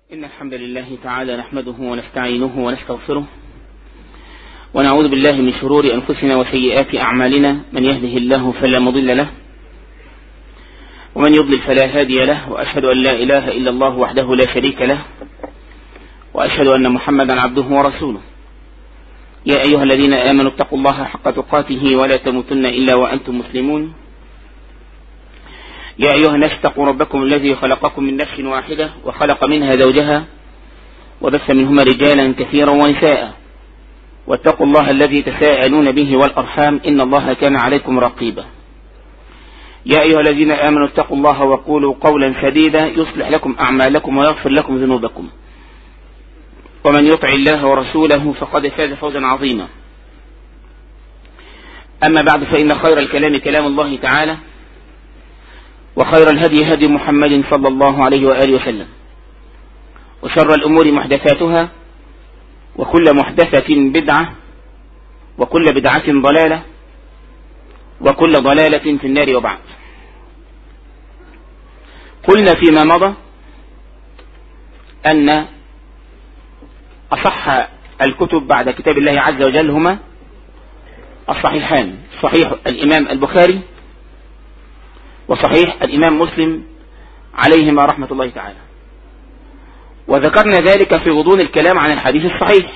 إن الحمد لله تعالى نحمده ونستعينه ونستغفره ونعوذ بالله من شرور أنفسنا وسيئات أعمالنا من يهده الله فلا مضل له ومن يضلل فلا هادي له وأشهد أن لا إله إلا الله وحده لا شريك له وأشهد أن محمدا عبده ورسوله يا أيها الذين آمنوا اتقوا الله حق تقاته ولا تموتن إلا وأنتم مسلمون يا أيها الناس اتقوا ربكم الذي خلقكم من نفس واحدة وخلق منها زوجها وبث منهما رجالا كثيرا ونساء واتقوا الله الذي تساءلون به والأرحام إن الله كان عليكم رقيبا يا أيها الذين آمنوا اتقوا الله وقولوا قولا سديدا يصلح لكم أعمالكم ويغفر لكم ذنوبكم ومن يطع الله ورسوله فقد فاز فوزا عظيما أما بعد فإن خير الكلام كلام الله تعالى وخير الهدي هدي محمد صلى الله عليه وآله وسلم وشر الأمور محدثاتها وكل محدثة بدعة وكل بدعة ضلالة وكل ضلالة في النار وبعد قلنا فيما مضى أن أصح الكتب بعد كتاب الله عز وجل هما الصحيحان صحيح الإمام البخاري وصحيح الإمام مسلم عليهما رحمة الله تعالى وذكرنا ذلك في غضون الكلام عن الحديث الصحيح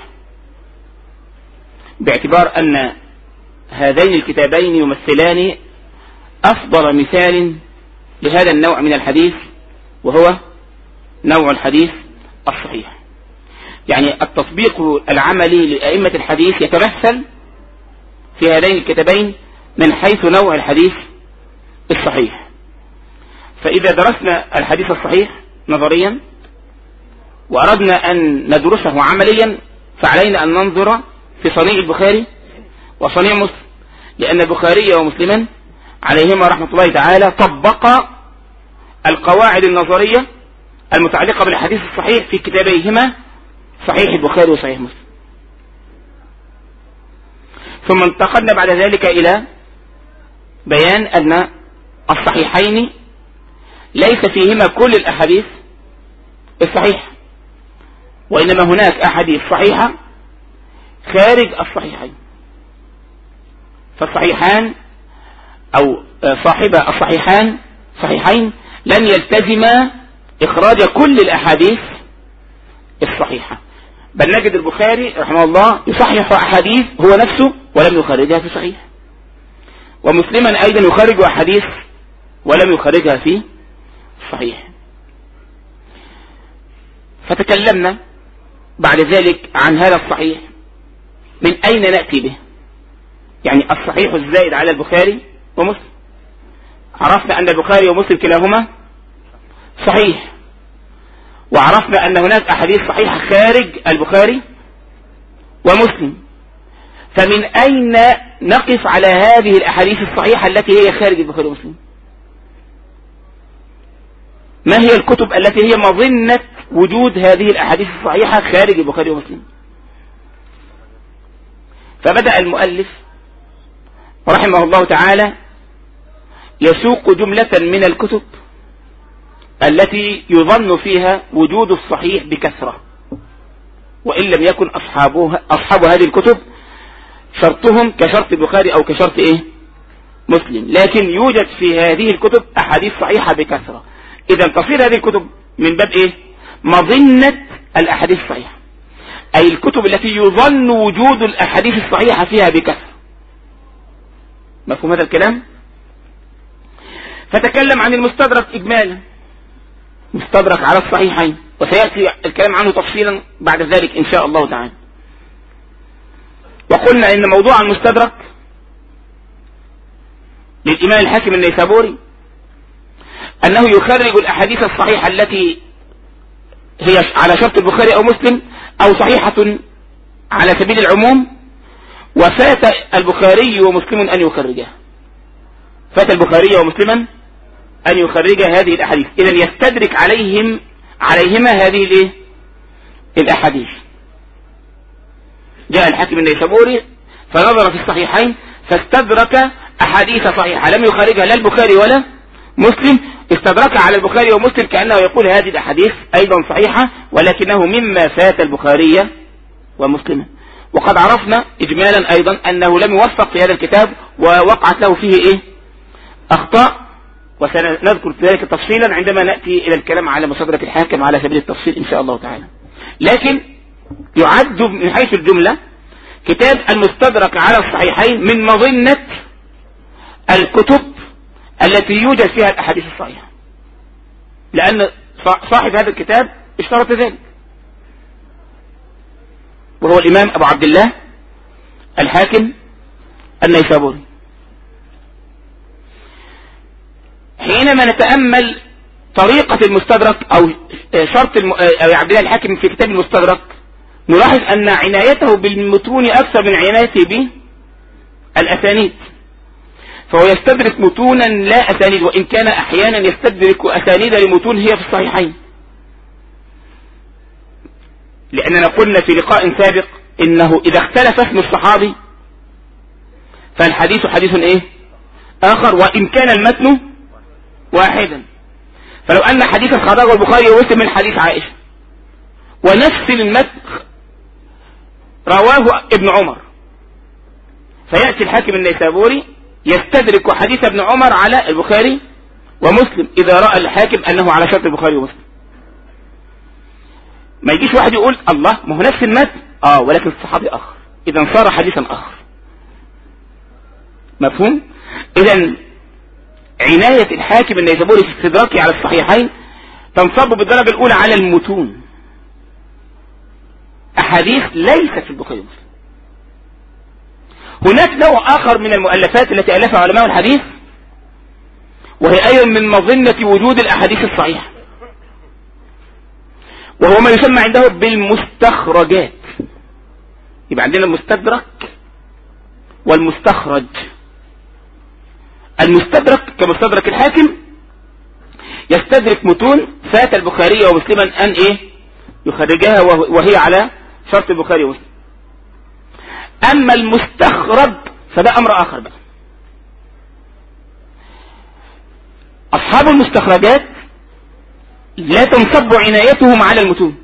باعتبار أن هذين الكتابين يمثلان أفضل مثال لهذا النوع من الحديث وهو نوع الحديث الصحيح يعني التطبيق العملي لأئمة الحديث يتمثل في هذين الكتابين من حيث نوع الحديث الصحيح فإذا درسنا الحديث الصحيح نظريا وأردنا أن ندرسه عمليا فعلينا أن ننظر في صنيع البخاري وصنيع مسلم لأن البخاري ومسلما عليهما رحمة الله تعالى طبق القواعد النظرية المتعلقة بالحديث الصحيح في كتابيهما صحيح البخاري وصحيح مسلم ثم انتقلنا بعد ذلك إلى بيان أن الصحيحين ليس فيهما كل الأحاديث الصحيحة وإنما هناك أحاديث صحيحة خارج الصحيحين فالصحيحان أو صاحب الصحيحان صحيحين لن يلتزم إخراج كل الأحاديث الصحيحة بل نجد البخاري رحمه الله يصحح أحاديث هو نفسه ولم يخرجها في صحيح ومسلما أيضا يخرج أحاديث ولم يخرجها في صحيح فتكلمنا بعد ذلك عن هذا الصحيح من أين نأتي به يعني الصحيح الزائد على البخاري ومسلم عرفنا أن البخاري ومسلم كلاهما صحيح وعرفنا أن هناك أحاديث صحيحة خارج البخاري ومسلم فمن أين نقف على هذه الأحاديث الصحيحة التي هي خارج البخاري ومسلم ما هي الكتب التي هي مظنة وجود هذه الأحاديث الصحيحة خارج البخاري ومسلم فبدأ المؤلف رحمه الله تعالى يسوق جملة من الكتب التي يظن فيها وجود الصحيح بكثرة وإن لم يكن أصحابها أصحاب هذه الكتب شرطهم كشرط البخاري أو كشرط إيه مسلم لكن يوجد في هذه الكتب أحاديث صحيحة بكثرة إذا تصير هذه الكتب من باب إيه مظنة الأحاديث الصحيحة أي الكتب التي يظن وجود الأحاديث الصحيحة فيها بكثرة مفهوم هذا الكلام فتكلم عن المستدرك إجمالا مستدرك على الصحيحين وسيأتي الكلام عنه تفصيلا بعد ذلك إن شاء الله تعالى وقلنا إن موضوع المستدرك للإمام الحاكم النيسابوري أنه يخرج الأحاديث الصحيحة التي هي على شرط البخاري أو مسلم أو صحيحة على سبيل العموم وفات البخاري ومسلم أن يخرجها فات البخاري ومسلما أن يخرج هذه الأحاديث إذا يستدرك عليهم عليهما هذه الإيه؟ الأحاديث جاء الحاكم النيسابوري فنظر في الصحيحين فاستدرك أحاديث صحيحة لم يخرجها لا البخاري ولا مسلم استدرك على البخاري ومسلم كأنه يقول هذه الأحاديث أيضا صحيحة ولكنه مما فات البخاري ومسلم وقد عرفنا إجمالا أيضا أنه لم يوفق في هذا الكتاب ووقعت له فيه إيه أخطاء وسنذكر ذلك تفصيلا عندما نأتي إلى الكلام على مصدرك الحاكم على سبيل التفصيل إن شاء الله تعالى لكن يعد من حيث الجملة كتاب المستدرك على الصحيحين من مظنة الكتب التي يوجد فيها الأحاديث الصحيحة لأن صاحب هذا الكتاب اشترط ذلك وهو الإمام أبو عبد الله الحاكم النيسابوري حينما نتأمل طريقة المستدرك أو شرط الم... أو عبد الله الحاكم في كتاب المستدرك نلاحظ أن عنايته بالمتون أكثر من عنايته بالأسانيد فهو يستدرك متونا لا أسانيد وإن كان أحيانا يستدرك أسانيد لمتون هي في الصحيحين لأننا قلنا في لقاء سابق إنه إذا اختلف اسم الصحابي فالحديث حديث إيه آخر وإن كان المتن واحدا فلو أن حديثا خرجه البخاري ومسلم من حديث عائشة ونفس المتن رواه ابن عمر فيأتي الحاكم النيسابوري يستدرك حديث ابن عمر على البخاري ومسلم إذا رأى الحاكم أنه على شرط البخاري ومسلم ما يجيش واحد يقول الله ما هو نفس المتن اه ولكن الصحابي اخر اذا صار حديثا اخر مفهوم اذا عناية الحاكم النيسابوري في استدراكه على الصحيحين تنصب بالدرجة الاولى على المتون احاديث ليست في البخاري ومسلم هناك نوع اخر من المؤلفات التي الفها علماء الحديث وهي ايضا من مظنة وجود الاحاديث الصحيحة وهو ما يسمى عنده بالمستخرجات يبقى عندنا المستدرك والمستخرج المستدرك كمستدرك الحاكم يستدرك متون فات البخاري ومسلما أن إيه يخرجها وهي على شرط البخاري ومسلم أما المستخرج فده أمر آخر بقى أصحاب المستخرجات لا تنصب عنايتهم على المتون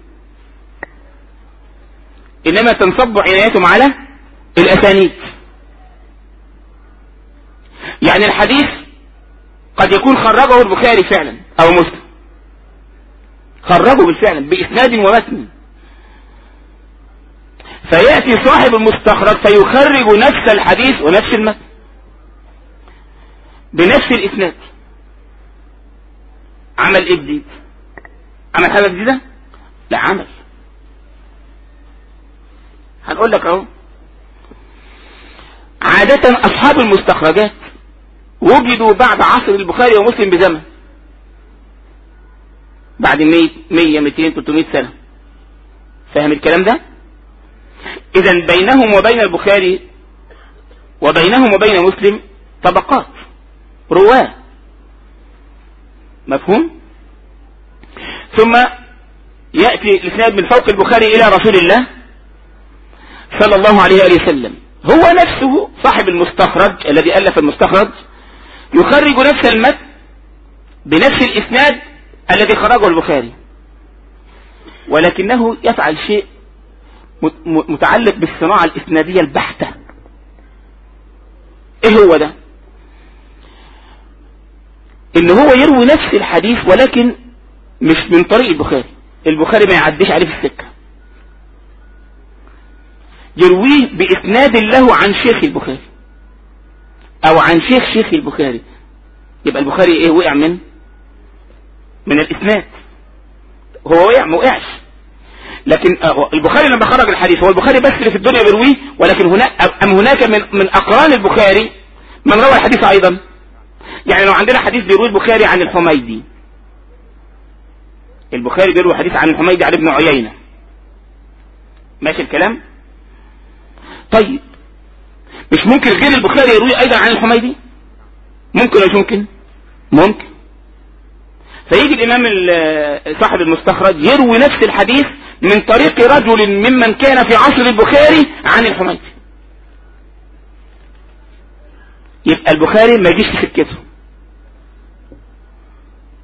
إنما تنصب عنايتهم على الأسانيد يعني الحديث قد يكون خرجه البخاري فعلا أو مسلم خرجه بالفعل بإسناد ومتن فيأتي صاحب المستخرج فيخرج نفس الحديث ونفس المتن بنفس الإسناد عمل إيه جديد عمل حاجة جديدة لا عمل هنقول لك اهو عادة اصحاب المستخرجات وجدوا بعد عصر البخاري ومسلم بزمن بعد 100 100 200 300 سنة فاهم الكلام ده اذا بينهم وبين البخاري وبينهم وبين مسلم طبقات رواه مفهوم ثم يأتي الإسناد من فوق البخاري إلى رسول الله صلى الله عليه وآله وسلم هو نفسه صاحب المستخرج الذي ألف المستخرج يخرج نفس المتن بنفس الإسناد الذي خرجه البخاري ولكنه يفعل شيء متعلق بالصناعة الإسنادية البحتة ايه هو ده ان هو يروي نفس الحديث ولكن مش من طريق البخاري البخاري ما يعديش عليه في السكة يرويه بإسناد له عن شيخ البخاري أو عن شيخ شيخ البخاري يبقى البخاري إيه وقع من من الإسناد هو وقع ما وقعش لكن البخاري لما خرج الحديث هو البخاري بس اللي في الدنيا بيرويه ولكن هناك أم هناك من من أقران البخاري من روى الحديث أيضا يعني لو عندنا حديث بيروي البخاري عن الحميدي البخاري بيروي حديث عن الحميدي عن ابن عيينة ماشي الكلام طيب مش ممكن غير البخاري يروي ايضا عن الحميدي ممكن ولا مش ممكن ممكن فيجي الامام صاحب المستخرج يروي نفس الحديث من طريق رجل ممن كان في عصر البخاري عن الحميدي يبقى البخاري ما يجيش في سكته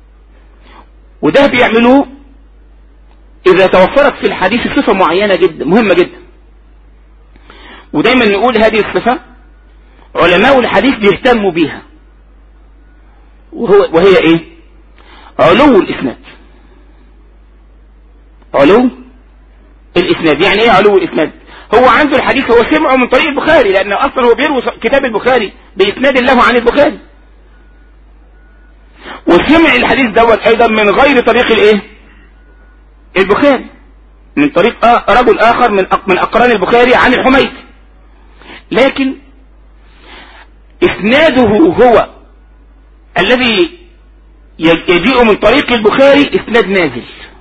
وده بيعملوه اذا توفرت في الحديث صفة معينة جدا مهمة جدا ودايما نقول هذه الصفة علماء الحديث بيهتموا بيها وهو وهي ايه علو الاسناد علو الاسناد يعني ايه علو الاسناد هو عنده الحديث هو سمعه من طريق البخاري لان اصلا هو بيروي كتاب البخاري باسناد له عن البخاري وسمع الحديث دوت ايضا من غير طريق الايه البخاري من طريق آه رجل اخر من من اقران البخاري عن الحميد لكن اسناده هو الذي يجيء من طريق البخاري اسناد نازل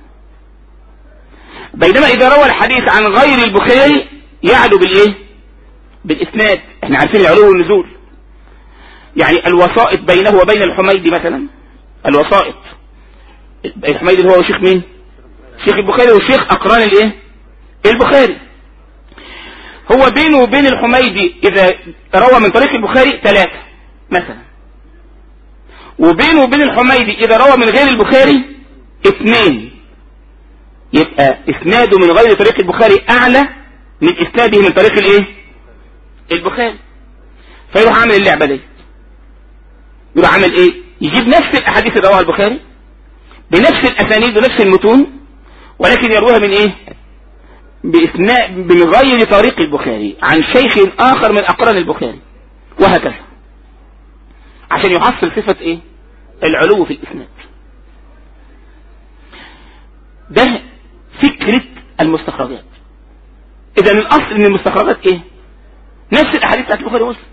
بينما اذا روى الحديث عن غير البخاري يعلو بالايه بالاسناد احنا عارفين العلو والنزول يعني الوسائط بينه وبين الحميدي مثلا الوسائط الحميدي هو شيخ مين شيخ البخاري وشيخ اقران الايه البخاري هو بينه وبين الحميدي اذا روى من طريق البخاري ثلاثة مثلا وبينه وبين الحميدي اذا روى من غير البخاري اثنين يبقى اسناده من غير طريق البخاري اعلى من اسناده من طريق الايه البخاري فيروح عامل اللعبة دي يروح عامل ايه يجيب نفس الاحاديث اللي رواها البخاري بنفس الاسانيد ونفس المتون ولكن يرويها من ايه بإثناء من غير طريق البخاري عن شيخ آخر من أقران البخاري وهكذا عشان يحصل صفة إيه العلو في الإسناد ده فكرة المستخرجات إذا الأصل من المستخرجات إيه نفس الأحاديث بتاعت البخاري ومسلم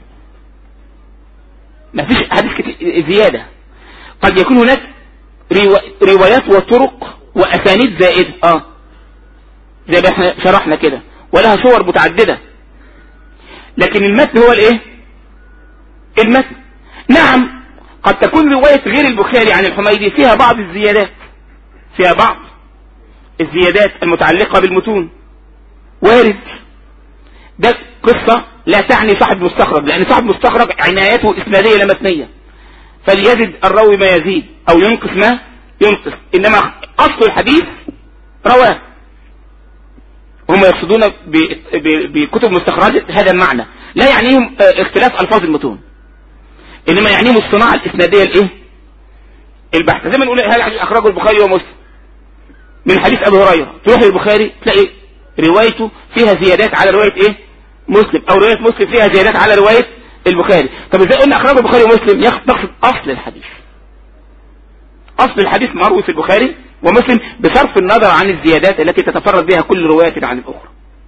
ما فيش أحاديث كتير زيادة قد يكون هناك روايات وطرق وأسانيد زائدة آه زي ما احنا شرحنا كده ولها صور متعددة لكن المتن هو الايه المتن نعم قد تكون رواية غير البخاري عن الحميدي فيها بعض الزيادات فيها بعض الزيادات المتعلقة بالمتون وارد ده قصة لا تعني صاحب مستخرج لان صاحب مستخرج عنايته اسنادية لا متنية فليزد الراوي ما يزيد او ينقص ما ينقص انما اصل الحديث رواه هم يقصدون بكتب مستخرجات هذا المعنى لا يعنيهم اختلاف الفاظ المتون انما يعنيهم الصناعة الاسنادية الايه البحث زي ما نقول هذا الحديث اخرجه البخاري ومسلم من حديث ابي هريرة تروح للبخاري تلاقي روايته فيها زيادات على رواية ايه مسلم او رواية مسلم فيها زيادات على رواية البخاري طب ازاي قلنا اخرجه البخاري ومسلم نقصد اصل الحديث اصل الحديث مروي في البخاري ومسلم بصرف النظر عن الزيادات التي تتفرد بها كل رواية عن الأخرى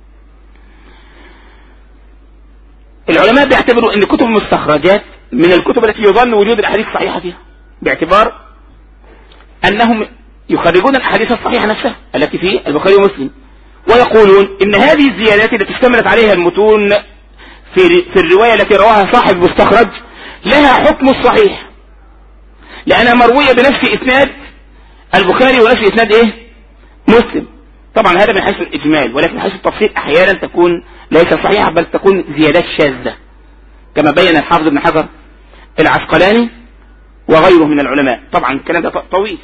العلماء بيعتبروا ان كتب المستخرجات من الكتب التي يظن وجود الاحاديث الصحيحة فيها باعتبار انهم يخرجون الاحاديث الصحيحة نفسها التي في البخاري ومسلم ويقولون ان هذه الزيادات التي اشتملت عليها المتون في, في الرواية التي رواها صاحب مستخرج لها حكم الصحيح لانها مروية بنفس اسناد البخاري ونفس اسناد ايه مسلم طبعا هذا من حيث الاجمال ولكن من حيث التفصيل احيانا تكون ليس صحيحة بل تكون زيادات شاذة كما بين الحافظ ابن حجر العسقلاني وغيره من العلماء طبعا الكلام ده طويل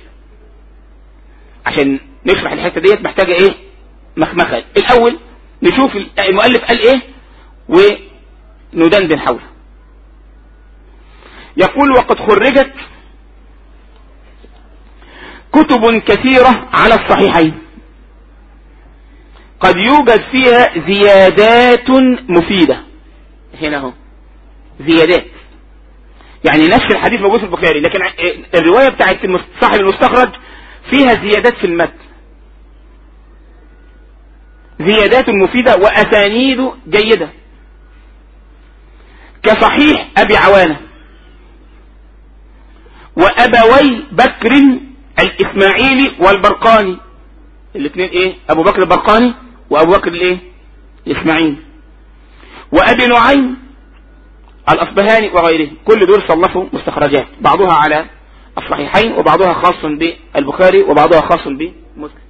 عشان نشرح الحتة ديت محتاجة ايه مخمخة الاول نشوف المؤلف قال ايه وندندن حوله يقول وقد خرجت كتب كثيرة على الصحيحين قد يوجد فيها زيادات مفيدة هنا اهو زيادات يعني نفس الحديث موجود في البخاري لكن الرواية بتاعت صاحب المستخرج فيها زيادات في المتن زيادات مفيدة وأسانيد جيدة كصحيح أبي عوانة وأبوي بكر الإسماعيلي والبرقاني الاثنين ايه ابو بكر البرقاني وابو بكر الايه الاسماعيلي وابي نعيم الاصبهاني وغيره كل دول صنفوا مستخرجات بعضها على الصحيحين وبعضها خاص بالبخاري وبعضها خاص بمسلم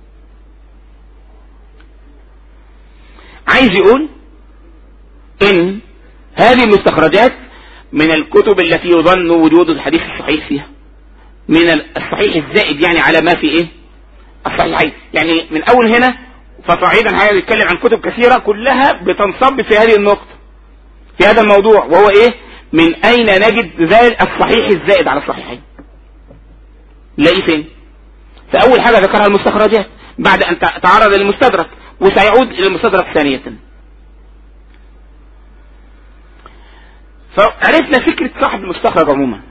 عايز يقول ان هذه المستخرجات من الكتب التي يظن وجود الحديث الصحيح فيها من الصحيح الزائد يعني على ما في ايه الصحيحين يعني من اول هنا فصعيدا هذا يتكلم عن كتب كثيرة كلها بتنصب في هذه النقطة في هذا الموضوع وهو ايه من اين نجد ذلك الصحيح الزائد على الصحيحين لاقي فين فاول حاجة ذكرها المستخرجات بعد ان تعرض للمستدرك وسيعود الى المستدرك ثانية فعرفنا فكرة صاحب المستخرج عموما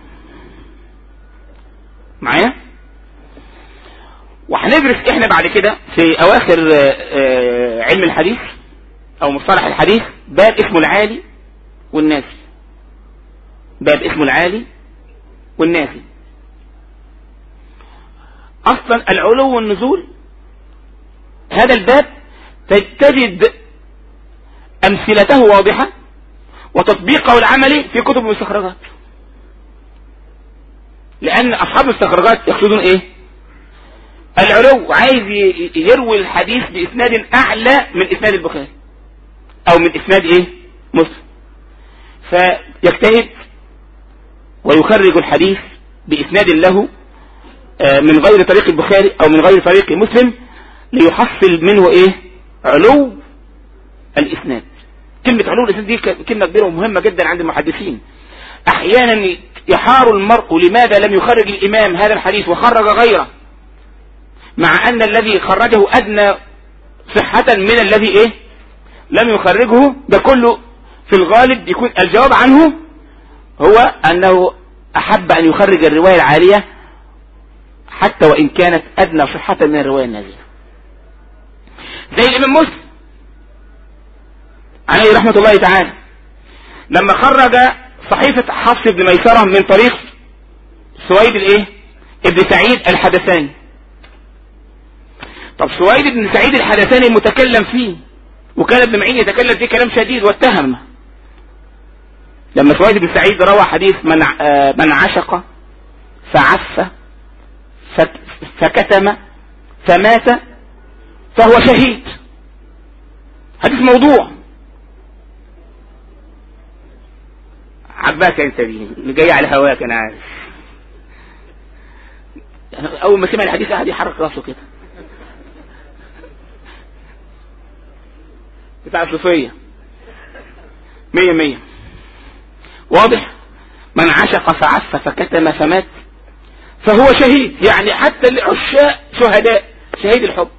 معايا وهندرس احنا بعد كده في اواخر آه، آه، علم الحديث او مصطلح الحديث باب اسمه العالي والناسي باب اسمه العالي والناسي اصلا العلو والنزول هذا الباب تجد امثلته واضحة وتطبيقه العملي في كتب المستخرجات لان اصحاب المستخرجات يقصدون ايه العلو عايز يروي الحديث باسناد اعلى من اسناد البخاري او من اسناد ايه مسلم فيجتهد ويخرج الحديث باسناد له آه، من غير طريق البخاري او من غير طريق مسلم ليحصل منه ايه علو الاسناد كلمة علو الاسناد دي كلمة كبيرة ومهمة جدا عند المحدثين احيانا يحار المرء لماذا لم يخرج الامام هذا الحديث وخرج غيره مع ان الذي خرجه ادنى صحة من الذي ايه لم يخرجه ده كله في الغالب يكون الجواب عنه هو انه احب ان يخرج الرواية العالية حتى وان كانت ادنى صحة من الرواية النازلة زي الامام مسلم عليه رحمة الله تعالى لما خرج صحيفة حفص بن ميسرة من طريق سويد الايه ابن سعيد الحدثاني طب سويد بن سعيد الحدثاني المتكلم فيه وكان ابن معين يتكلم فيه كلام شديد واتهم لما سويد بن سعيد روى حديث من آه، من عشق فعف فكتم فمات فهو شهيد حديث موضوع عباك انت دي اللي جاي على هواك انا عارف اول ما سمع الحديث قاعد يحرك راسه كده بتاع الصوفية مية مية واضح من عشق فعف فكتم فمات فهو شهيد يعني حتى العشاء شهداء شهيد الحب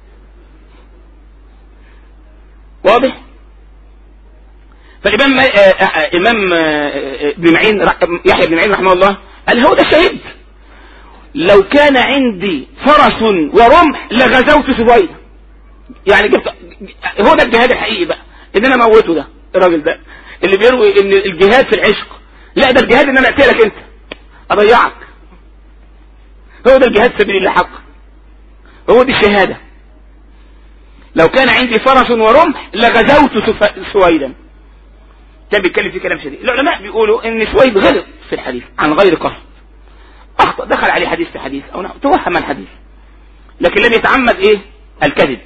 واضح فالإمام آه، آه، آه، إمام ابن معين يحيى بن معين رحمه الله قال هو ده الشهيد لو كان عندي فرس ورمح لغزوت سويدا يعني جبت هو ده الجهاد الحقيقي بقى ان انا موته ده الراجل ده اللي بيروي ان الجهاد في العشق لا ده الجهاد ان انا اقتلك انت اضيعك هو ده الجهاد في سبيل الله حق هو دي الشهاده لو كان عندي فرس ورمح لغزوت سويدا كان بيتكلم في كلام شديد العلماء بيقولوا ان سويد غلط في الحديث عن غير قصد اخطأ دخل عليه حديث في حديث او توهم الحديث لكن لم يتعمد ايه الكذب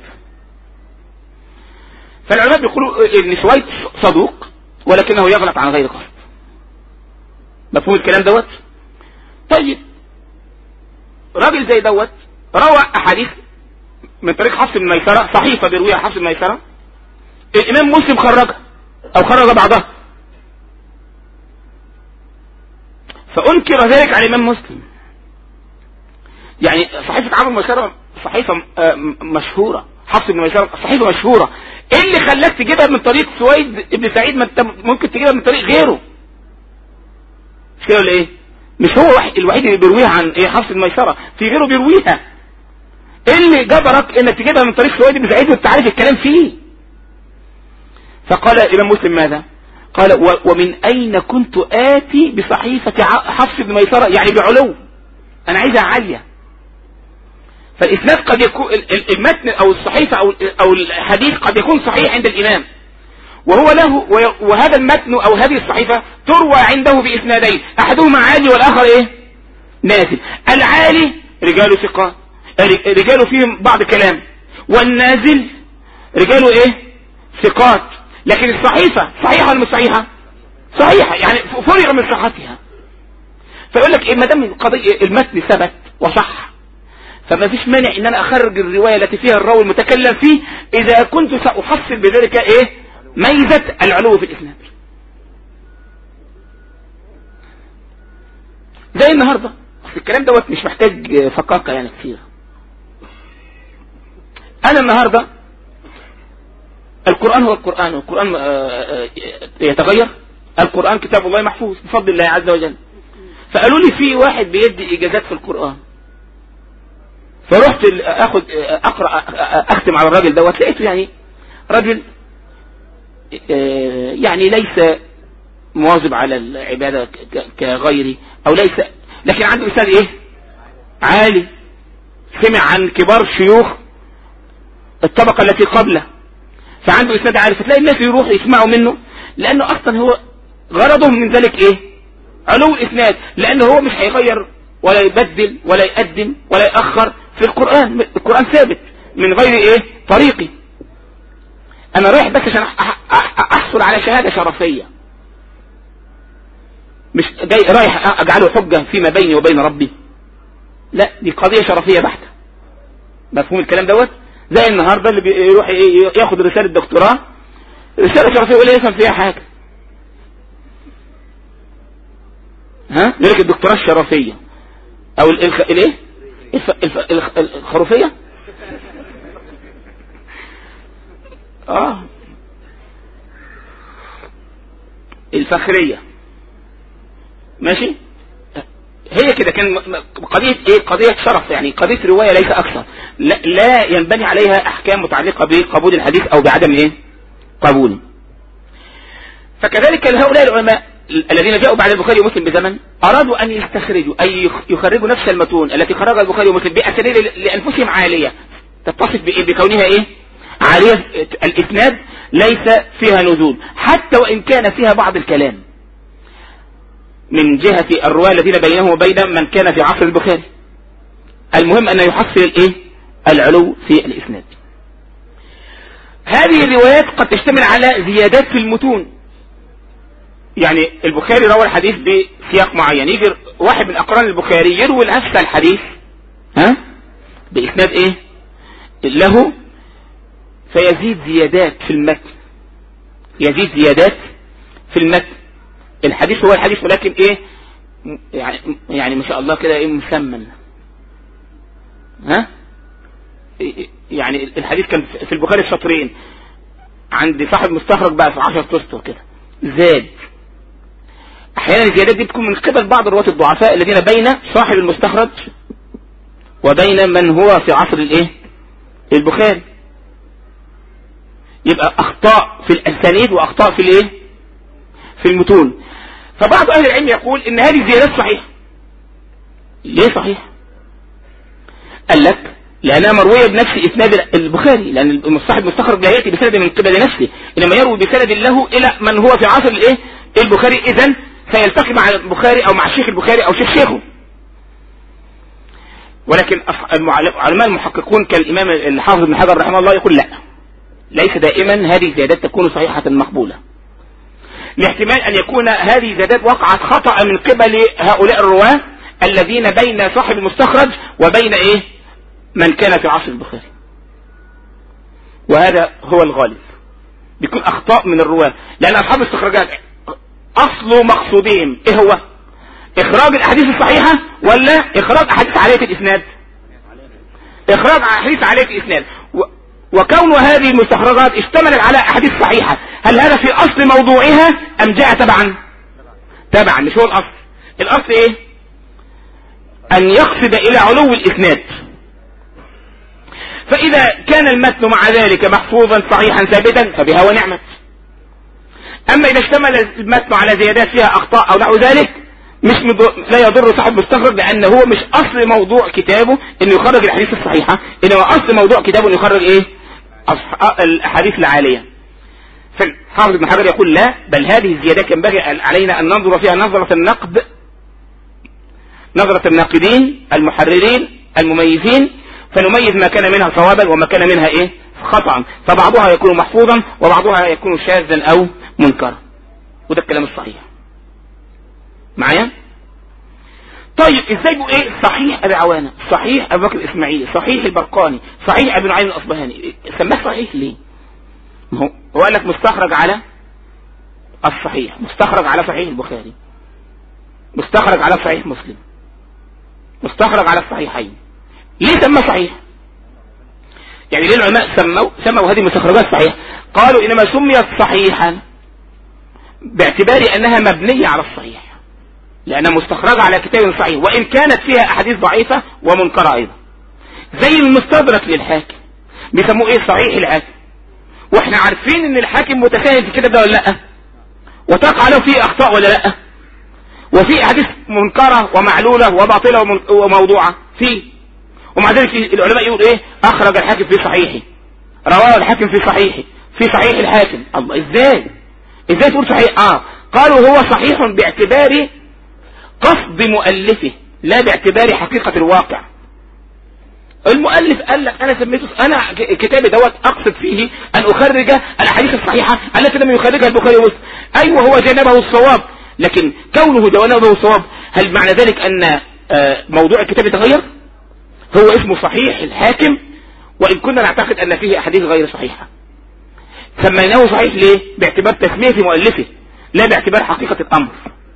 فالعلماء بيقولوا ان سويد صدوق ولكنه يغلط عن غير قصد مفهوم الكلام دوت طيب راجل زي دوت روى احاديث من طريق حفص بن ميسرة صحيفة بيرويها حفص بن ميسرة الامام مسلم خرجها او خرج بعضها فانكر ذلك على الامام مسلم يعني صحيفة عمرو بن ميسرة صحيفة آه، مشهورة حفص بن ميسرة صحيفة مشهورة ايه اللي خلاك تجيبها من طريق سويد ابن سعيد ما انت ممكن تجيبها من طريق غيره مش كده ولا ايه مش هو الوحيد اللي بيرويها عن ايه حفص بن ميسرة في غيره بيرويها ايه اللي جبرك انك تجيبها من طريق سويد بن سعيد وانت عارف الكلام فيه فقال الامام مسلم ماذا قال ومن اين كنت اتي بصحيفة حفص بن ميسرة يعني بعلو انا عايزها عالية فالاسناد قد يكون المتن او الصحيفة او او الحديث قد يكون صحيح عند الامام وهو له وهذا المتن او هذه الصحيفة تروى عنده باسنادين احدهما عالي والاخر ايه نازل العالي رجال ثقات رجاله فيهم بعض كلام والنازل رجاله ايه ثقات لكن الصحيفة صحيحة ولا مش صحيحة صحيحة يعني فرغ من صحتها فيقول لك ايه ما دام القضيه المتن ثبت وصح فما فيش مانع ان انا اخرج الروايه التي فيها الراوي المتكلم فيه اذا كنت ساحصل بذلك ايه ميزه العلو في الاسناد زي النهارده اصل الكلام دوت مش محتاج فقاقه يعني كثير انا النهارده القرآن هو القرآن والقرآن يتغير القرآن كتاب الله محفوظ بفضل الله عز وجل فقالوا لي في واحد بيدي إجازات في القرآن فرحت اخد اقرا اختم على الراجل دوت لقيته يعني رجل يعني ليس مواظب على العباده كغيري او ليس لكن عنده استاذ ايه عالي سمع عن كبار شيوخ الطبقه التي قبله فعنده اسناد عالي فتلاقي الناس يروح يسمعوا منه لانه اصلا هو غرضهم من ذلك ايه علو الاسناد لانه هو مش هيغير ولا يبدل ولا يقدم ولا يأخر في القرآن القرآن ثابت من غير ايه طريقي انا رايح بس عشان احصل على شهادة شرفية مش جاي رايح اجعله حجة فيما بيني وبين ربي لا دي قضية شرفية بحتة مفهوم الكلام دوت زي النهاردة اللي بيروح ياخد رسالة دكتوراه رسالة شرفية ولا يفهم فيها حاجة ها يقول لك الدكتوراه الشرفية او الايه الف... الف... الخ... الخروفية اه الفخرية ماشي هي كده كان قضية ايه قضية شرف يعني قضية رواية ليس اكثر لا, لا ينبني عليها احكام متعلقة بقبول الحديث او بعدم ايه قبوله فكذلك هؤلاء العلماء الذين جاءوا بعد البخاري ومسلم بزمن أرادوا أن يستخرجوا أي يخرجوا نفس المتون التي خرجها البخاري ومسلم بأساليب لأنفسهم عالية تتصف بإيه بكونها إيه عالية الإسناد ليس فيها نزول حتى وإن كان فيها بعض الكلام من جهة الرواة الذين بينهم وبين من كان في عصر البخاري المهم أن يحصل الإيه العلو في الإسناد هذه الروايات قد تشتمل على زيادات في المتون يعني البخاري روى الحديث بسياق معين يجي واحد من اقران البخاري يروي نفس الحديث ها باسناد ايه له فيزيد زيادات في المتن يزيد زيادات في المتن الحديث هو الحديث ولكن ايه يعني يعني ما شاء الله كده ايه مسمن ها يعني الحديث كان في البخاري شطرين عند صاحب مستخرج بقى في 10 اسطر كده زاد احيانا الزيادات دي بتكون من قبل بعض الرواة الضعفاء الذين بين صاحب المستخرج وبين من هو في عصر الايه البخاري يبقى اخطاء في الاسانيد واخطاء في الايه في المتون فبعض اهل العلم يقول ان هذه الزيادات صحيحه ليه صحيح قال لك لانها مرويه بنفس اسناد البخاري لان صاحب المستخرج لا ياتي بسند من قبل نفسه انما يروي بسند له الى من هو في عصر الايه البخاري اذا سيلتقي مع البخاري او مع الشيخ البخاري او شيخ شيخه ولكن علماء المحققون كالامام الحافظ بن حجر رحمه الله يقول لا ليس دائما هذه الزيادات تكون صحيحة مقبولة لاحتمال ان يكون هذه الزيادات وقعت خطأ من قبل هؤلاء الرواة الذين بين صاحب المستخرج وبين ايه من كان في عصر البخاري وهذا هو الغالب بيكون اخطاء من الرواة لان اصحاب الاستخراجات اصل مقصودهم ايه هو اخراج الاحاديث الصحيحة ولا اخراج احاديث علية الاسناد اخراج احاديث علية الاسناد و... وكون هذه المستخرجات اشتملت على احاديث صحيحة هل هذا في اصل موضوعها ام جاء تبعا تبعا مش هو الاصل الاصل ايه ان يقصد الى علو الاسناد فاذا كان المتن مع ذلك محفوظا صحيحا ثابتا فبها ونعمت اما اذا اشتمل المتن على زيادات فيها اخطاء او نحو ذلك مش لا يضر صاحب المستخرج لان هو مش اصل موضوع كتابه انه يخرج الاحاديث الصحيحة انما اصل موضوع كتابه انه يخرج ايه الاحاديث العالية فالحافظ ابن حجر يقول لا بل هذه الزيادات ينبغي علينا ان ننظر فيها نظرة النقد نظرة الناقدين المحررين المميزين فنميز ما كان منها صوابا وما كان منها ايه خطأ فبعضها يكون محفوظا وبعضها يكون شاذا او منكرا وده الكلام الصحيح معايا طيب ازاي بقوا ايه صحيح ابي عوانة صحيح ابو بكر الاسماعيلي صحيح البرقاني صحيح ابن نعيم الاصبهاني سماه صحيح ليه ما هو هو قال لك مستخرج على الصحيح مستخرج على صحيح البخاري مستخرج على صحيح مسلم مستخرج على الصحيحين ليه سمى صحيح يعني ليه العلماء سموا سموا هذه المستخرجات صحيح قالوا انما سميت صحيحا باعتبار انها مبنية على الصحيح لانها مستخرجة على كتاب صحيح وان كانت فيها احاديث ضعيفة ومنكرة ايضا زي المستدرك للحاكم بيسموه ايه صحيح الحاكم واحنا عارفين ان الحاكم متساهل في كده ده ولا لا وتقع له فيه اخطاء ولا لا وفي احاديث منكرة ومعلولة وباطلة وموضوعة فيه ومع ذلك العلماء يقول ايه اخرج الحاكم في صحيحه رواه الحاكم في صحيحه في صحيح الحاكم الله ازاي ازاي تقول صحيح اه قالوا هو صحيح باعتبار قصد مؤلفه لا باعتبار حقيقة الواقع المؤلف قال لك انا سميته انا كتابي دوت اقصد فيه ان اخرج الاحاديث الصحيحة التي لم يخرجها البخاري ومسلم ايوه هو جانبه الصواب لكن كونه جانبه الصواب هل معنى ذلك ان موضوع الكتاب يتغير هو اسمه صحيح الحاكم وان كنا نعتقد ان فيه احاديث غير صحيحة سميناه صحيح ليه باعتبار تسمية مؤلفه لا باعتبار حقيقة الامر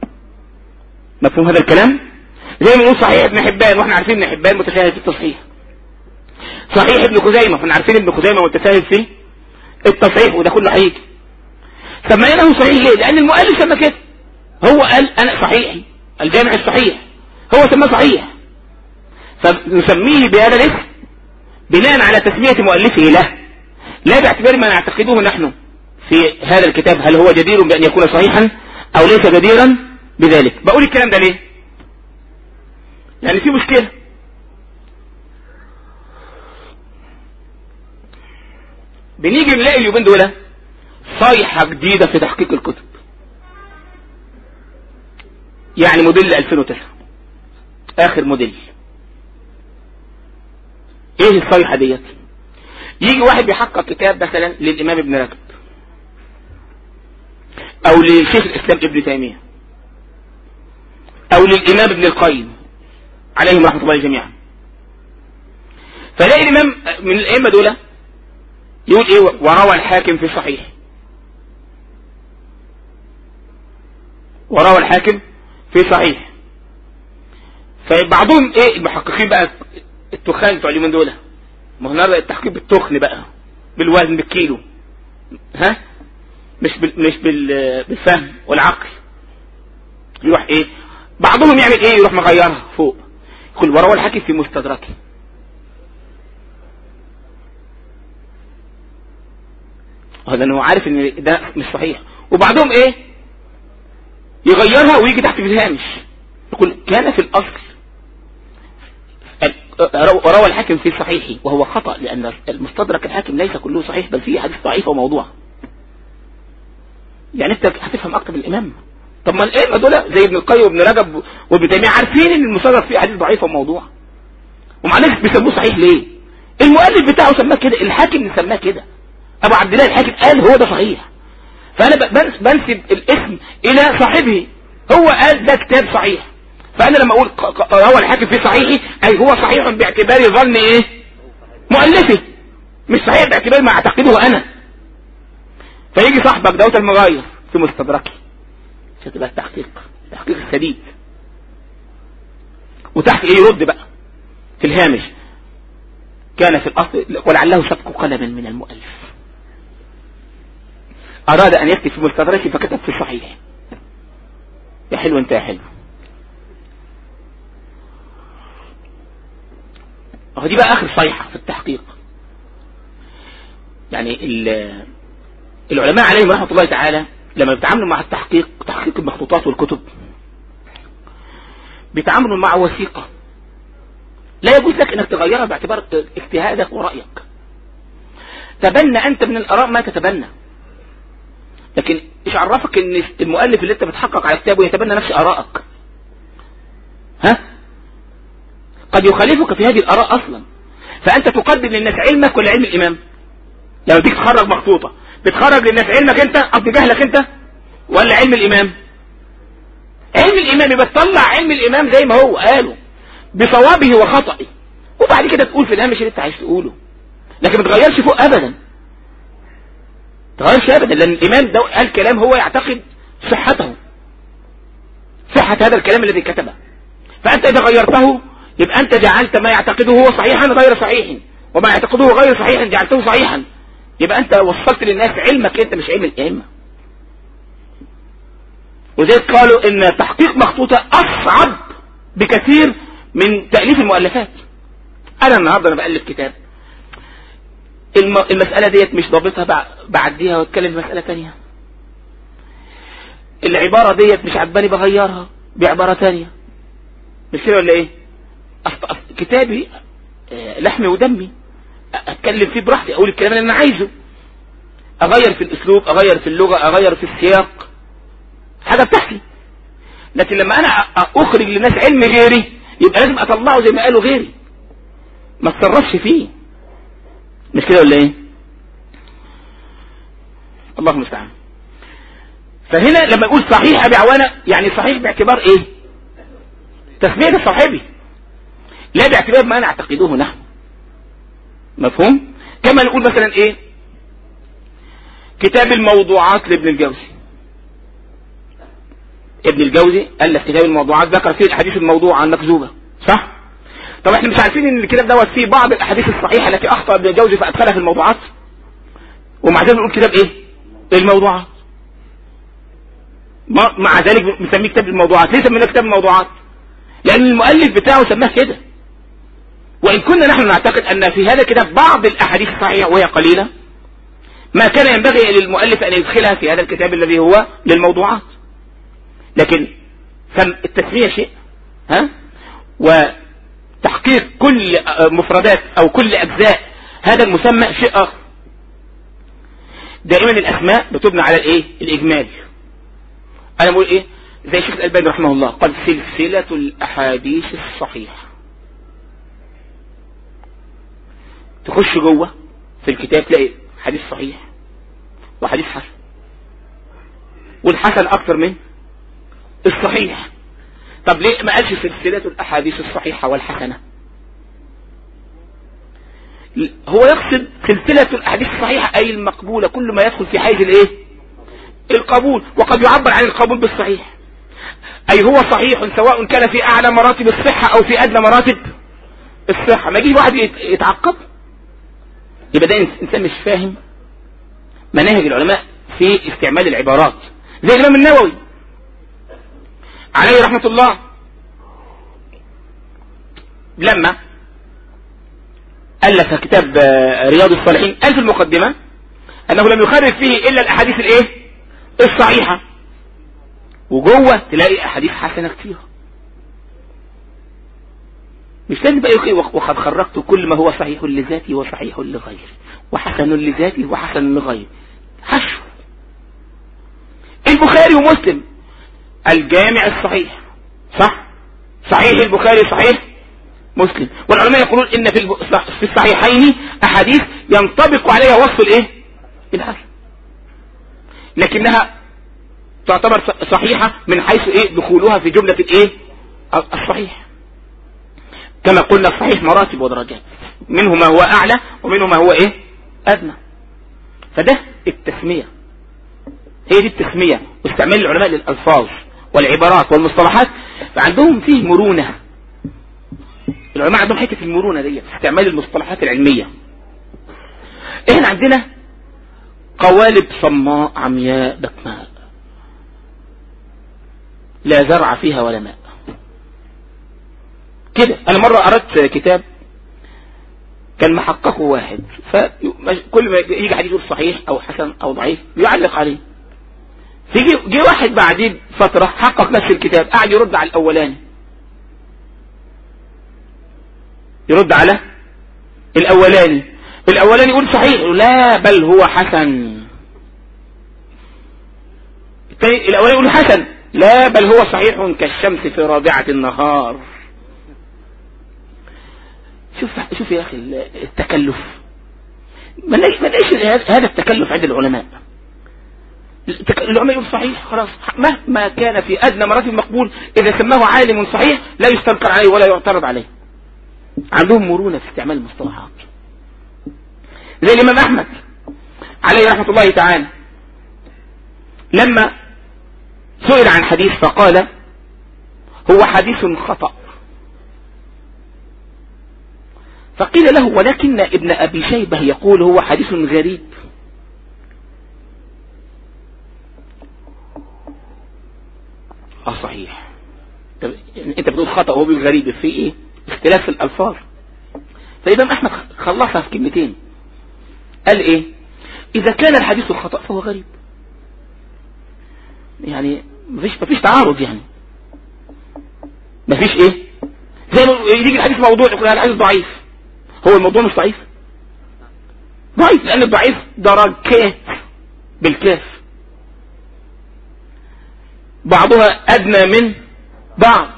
مفهوم هذا الكلام زي ما نقول صحيح ابن حبان واحنا عارفين ابن حبان متساهل في التصحيح صحيح ابن خزيمة واحنا عارفين ابن خزيمة متساهل في التصحيح وده كله هيجي سميناه صحيح ليه لان المؤلف سمى كده هو قال انا صحيحي الجامع الصحيح هو سماه صحيح فنسميه بهذا الاسم بناء على تسمية مؤلفه له لا باعتبار ما نعتقده نحن في هذا الكتاب هل هو جدير بأن يكون صحيحا أو ليس جديرا بذلك بقول الكلام ده ليه يعني في مشكلة بنيجي نلاقي اليومين دول صيحة جديدة في تحقيق الكتب يعني موديل 2009 اخر موديل ايه الصيحة ديت يجي واحد بيحقق كتاب مثلا للامام ابن رجب او لشيخ الاسلام ابن تيمية او للامام ابن القيم عليهم رحمة الله جميعا فلاقي الامام من الائمة دول يقول ايه وروى الحاكم في صحيح وروى الحاكم في صحيح فبعضهم ايه المحققين بقى التخان بتوع اليومين دول ما هو النهارده التحقيق بالتخن بقى بالوزن بالكيلو ها مش بال مش بال بالفهم والعقل يروح ايه بعضهم يعمل ايه يروح مغيرها فوق يقول وروى الحاكم في مستدركه هذا انه عارف ان ده مش صحيح وبعضهم ايه يغيرها ويجي تحت في الهامش يقول كان في الاصل روى الحاكم في صحيحه وهو خطأ لأن المستدرك الحاكم ليس كله صحيح بل فيه حديث ضعيف وموضوع يعني انت هتفهم اكتر من الامام طب ما الائمه دول زي ابن القيم وابن رجب وابن تيميه عارفين ان المستدرك فيه حديث ضعيف وموضوع ومع ذلك بيسموه صحيح ليه المؤلف بتاعه سماه كده الحاكم سماه كده ابو عبد الله الحاكم قال هو ده صحيح فانا بنسب الاسم الى صاحبه هو قال ده كتاب صحيح فانا لما اقول روى الحاكم في صحيحه اي هو صحيح باعتبار ظن ايه مؤلفه مش صحيح باعتبار ما اعتقده انا فيجي صاحبك دوت المغاير في مستدركه فتبقى التحقيق التحقيق السديد وتحت ايه يرد بقى في الهامش كان في الاصل ولعله سبق قلم من المؤلف اراد ان يكتب في مستدركه فكتب في صحيح يا حلو انت يا حلو اهو دي بقى اخر صيحة في التحقيق يعني العلماء عليهم رحمة الله تعالى لما بيتعاملوا مع التحقيق تحقيق المخطوطات والكتب بيتعاملوا مع وثيقة لا يجوز لك انك تغيرها باعتبار اجتهادك ورأيك تبنى انت من الاراء ما تتبنى لكن ايش عرفك ان المؤلف اللي انت بتحقق على كتابه يتبنى نفس ارائك ها قد يخالفك في هذه الآراء أصلا فأنت تقدم للناس علمك ولا علم الإمام لما تيجي تخرج مخطوطة بتخرج للناس علمك أنت قصد جهلك أنت ولا علم الإمام علم الامام يبقى تطلع علم الامام زي ما هو قاله بصوابه وخطئه وبعد كده تقول في الهامش اللي انت عايز تقوله لكن ما تغيرش فوق ابدا تغيرش ابدا لان الامام ده قال كلام هو يعتقد صحته صحة هذا الكلام الذي كتبه فانت اذا غيرته يبقى انت جعلت ما يعتقده هو صحيحا غير صحيح وما يعتقده غير صحيح جعلته صحيحا يبقى انت وصلت للناس علمك انت مش علم الائمه وذلك قالوا ان تحقيق مخطوطة اصعب بكثير من تأليف المؤلفات انا النهاردة انا بألف كتاب المسألة ديت مش ضابطها بعديها واتكلم في مسألة تانية العبارة ديت مش عجباني بغيرها بعبارة تانية مش كده ولا ايه كتابي آه، لحمي ودمي اتكلم فيه براحتي اقول الكلام اللي انا عايزه اغير في الاسلوب اغير في اللغة اغير في السياق حاجة بتحكي لكن لما انا اخرج للناس علم غيري يبقى لازم اطلعه زي ما قالوا غيري ما اتصرفش فيه مش كده ولا ايه الله المستعان فهنا لما يقول صحيح ابي عوانة يعني صحيح باعتبار ايه تسمية صاحبي لا باعتبار ما نعتقده نحن مفهوم كما نقول مثلا ايه كتاب الموضوعات لابن الجوزي ابن الجوزي ألف كتاب الموضوعات ذكر فيه الأحاديث الموضوعة المكذوبة صح؟ طب احنا مش عارفين ان الكتاب دوت فيه بعض الأحاديث الصحيحة التي أخطأ ابن الجوزي فأدخلها في الموضوعات ومع ذلك نقول كتاب ايه؟ الموضوعات مع ذلك بنسميه كتاب الموضوعات ليه سميناه كتاب الموضوعات؟ لأن المؤلف بتاعه سماه كده وإن كنا نحن نعتقد أن في هذا الكتاب بعض الأحاديث الصحيحة وهي قليلة ما كان ينبغي للمؤلف أن يدخلها في هذا الكتاب الذي هو للموضوعات لكن التسمية شيء ها وتحقيق كل مفردات او كل اجزاء هذا المسمى شيء اخر دائما الاسماء بتبنى على الايه الاجمال انا بقول ايه زي الشيخ الالباني رحمه الله قال سلسلة الاحاديث الصحيحة تخش جوه في الكتاب تلاقي حديث صحيح وحديث حسن والحسن اكثر من الصحيح طب ليه ما قالش سلسلة الأحاديث الصحيحة والحسنة هو يقصد سلسلة الأحاديث الصحيحة أي المقبولة كل ما يدخل في حيز الإيه القبول وقد يعبر عن القبول بالصحيح أي هو صحيح سواء كان في أعلى مراتب الصحة أو في أدنى مراتب الصحة ما يجي واحد يتعقب يبقى ده إنسان مش فاهم مناهج العلماء في استعمال العبارات زي الإمام النووي عليه رحمة الله لما ألف كتاب آه، رياض الصالحين قال في المقدمة أنه لم يخرج فيه إلا الأحاديث الإيه الصحيحة وجوه تلاقي أحاديث حسنة كثيرة مش لازم بقى يقول وقد خرجت كل ما هو صحيح لذاتي وصحيح لغيري وحسن لذاتي وحسن لغيري حشو البخاري ومسلم الجامع الصحيح صح صحيح البخاري صحيح مسلم والعلماء يقولون ان في الصحيحين احاديث ينطبق عليها وصف الايه الحسن لكنها تعتبر صحيحة من حيث ايه دخولها في جملة الايه الصحيح كما قلنا الصحيح مراتب ودرجات منه ما هو اعلى ومنه ما هو ايه ادنى فده التسمية هي دي التسمية واستعمال العلماء للألفاظ والعبارات والمصطلحات فعندهم فيه مرونة العلماء عندهم حتة المرونة دي استعمال المصطلحات العلمية احنا عندنا قوالب صماء عمياء بكماء لا زرع فيها ولا ماء كده انا مرة اردت كتاب كان محققه واحد فكل ما يجي حديث صحيح او حسن او ضعيف يعلق عليه تيجي جه واحد بعدين فترة حقق نفس الكتاب قاعد يرد على الاولاني يرد على الاولاني الاولاني يقول صحيح لا بل هو حسن الثاني الاولاني يقول حسن لا بل هو صحيح كالشمس في رابعة النهار شوف شوف يا اخي التكلف ما هذا التكلف عند العلماء العلماء يقول صحيح خلاص مهما كان في ادنى مراتب مقبول اذا سماه عالم صحيح لا يستنكر عليه ولا يعترض عليه عندهم مرونة في استعمال المصطلحات زي الامام احمد عليه رحمة الله تعالى لما سئل عن حديث فقال هو حديث خطأ فقيل له ولكن ابن ابي شيبة يقول هو حديث غريب اه صحيح طب انت بتقول خطأ وهو بيقول غريب في ايه اختلاف في الالفاظ فالامام احمد خلصها في كلمتين قال ايه اذا كان الحديث خطأ فهو غريب يعني مفيش مفيش تعارض يعني مفيش ايه زي ما يجي الحديث موضوع يقول الحديث ضعيف هو الموضوع مش ضعيف ضعيف لان الضعيف درجات بالكاف بعضها ادنى من بعض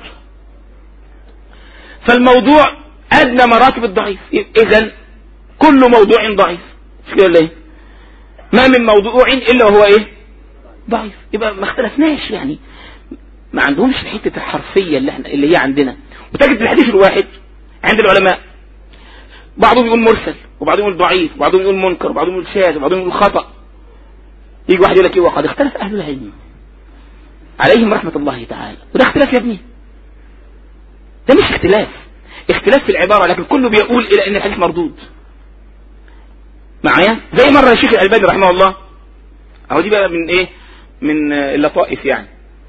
فالموضوع ادنى مراتب الضعيف اذا كل موضوع ضعيف مش كده ولا ايه ما من موضوع الا وهو ايه ضعيف يبقى ما اختلفناش يعني ما عندهمش حته الحرفيه اللي احنا اللي هي عندنا وتجد الحديث الواحد عند العلماء بعضهم يقول مرسل وبعضهم يقول ضعيف وبعضهم يقول منكر وبعضهم يقول شاذ وبعضهم يقول خطأ يجي واحد يقول لك ايه وقد اختلف اهل العلم عليهم رحمة الله تعالى وده اختلاف يا ابني ده مش اختلاف اختلاف في العبارة لكن كله بيقول الى ان الحديث مردود معايا زي مرة الشيخ الألباني رحمه الله اهو دي بقى من ايه من اللطائف يعني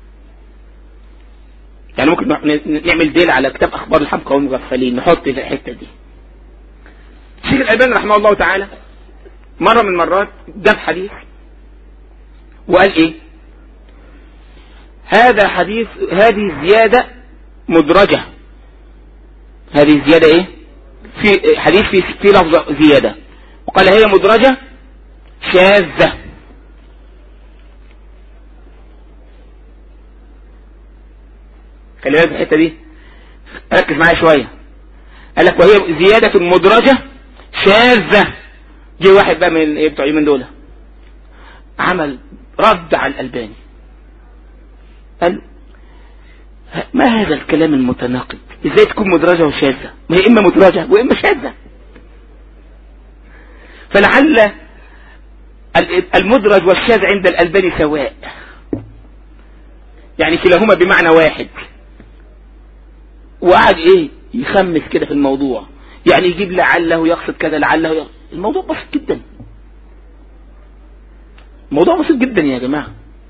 يعني ممكن نعمل ديل على كتاب اخبار الحمقى والمغفلين نحط في الحتة دي الشيخ الألباني رحمه الله تعالى مرة من المرات جاب حديث وقال ايه هذا حديث هذه زيادة مدرجة هذه زيادة ايه في حديث في في لفظة زيادة وقال هي مدرجة شاذة خلي بالك الحتة دي ركز معايا شوية قال لك وهي زيادة مدرجة شاذة جه واحد بقى من ايه بتوع من دول عمل رد على الألباني قال ما هذا الكلام المتناقض ازاي تكون مدرجة وشاذة ما هي اما مدرجة واما شاذة فلعل المدرج والشاذ عند الألباني سواء يعني كلاهما بمعنى واحد وقعد ايه يخمس كده في الموضوع يعني يجيب لعله يقصد كذا لعله يقصد. الموضوع بسيط جدا الموضوع بسيط جدا يا جماعة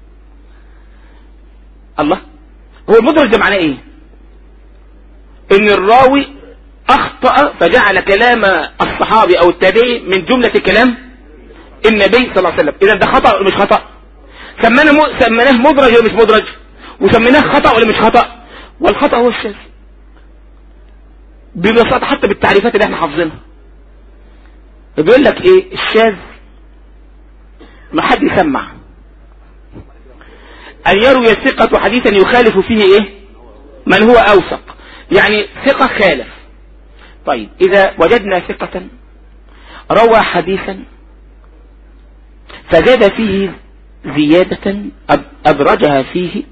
الله هو المدرج ده معناه ايه ان الراوي اخطأ فجعل كلام الصحابي او التابعي من جملة كلام النبي صلى الله عليه وسلم اذا ده خطأ ولا مش خطأ سميناه م... سميناه مدرج ولا مش مدرج وسميناه خطأ ولا مش خطأ والخطأ هو الشاذ ببساطة حتى بالتعريفات اللي احنا حافظينها بيقول لك ايه الشاذ ما حد يسمع ان يروي الثقة حديثا يخالف فيه ايه من هو اوثق يعني ثقة خالف طيب اذا وجدنا ثقة روى حديثا فزاد فيه زيادة أدرجها فيه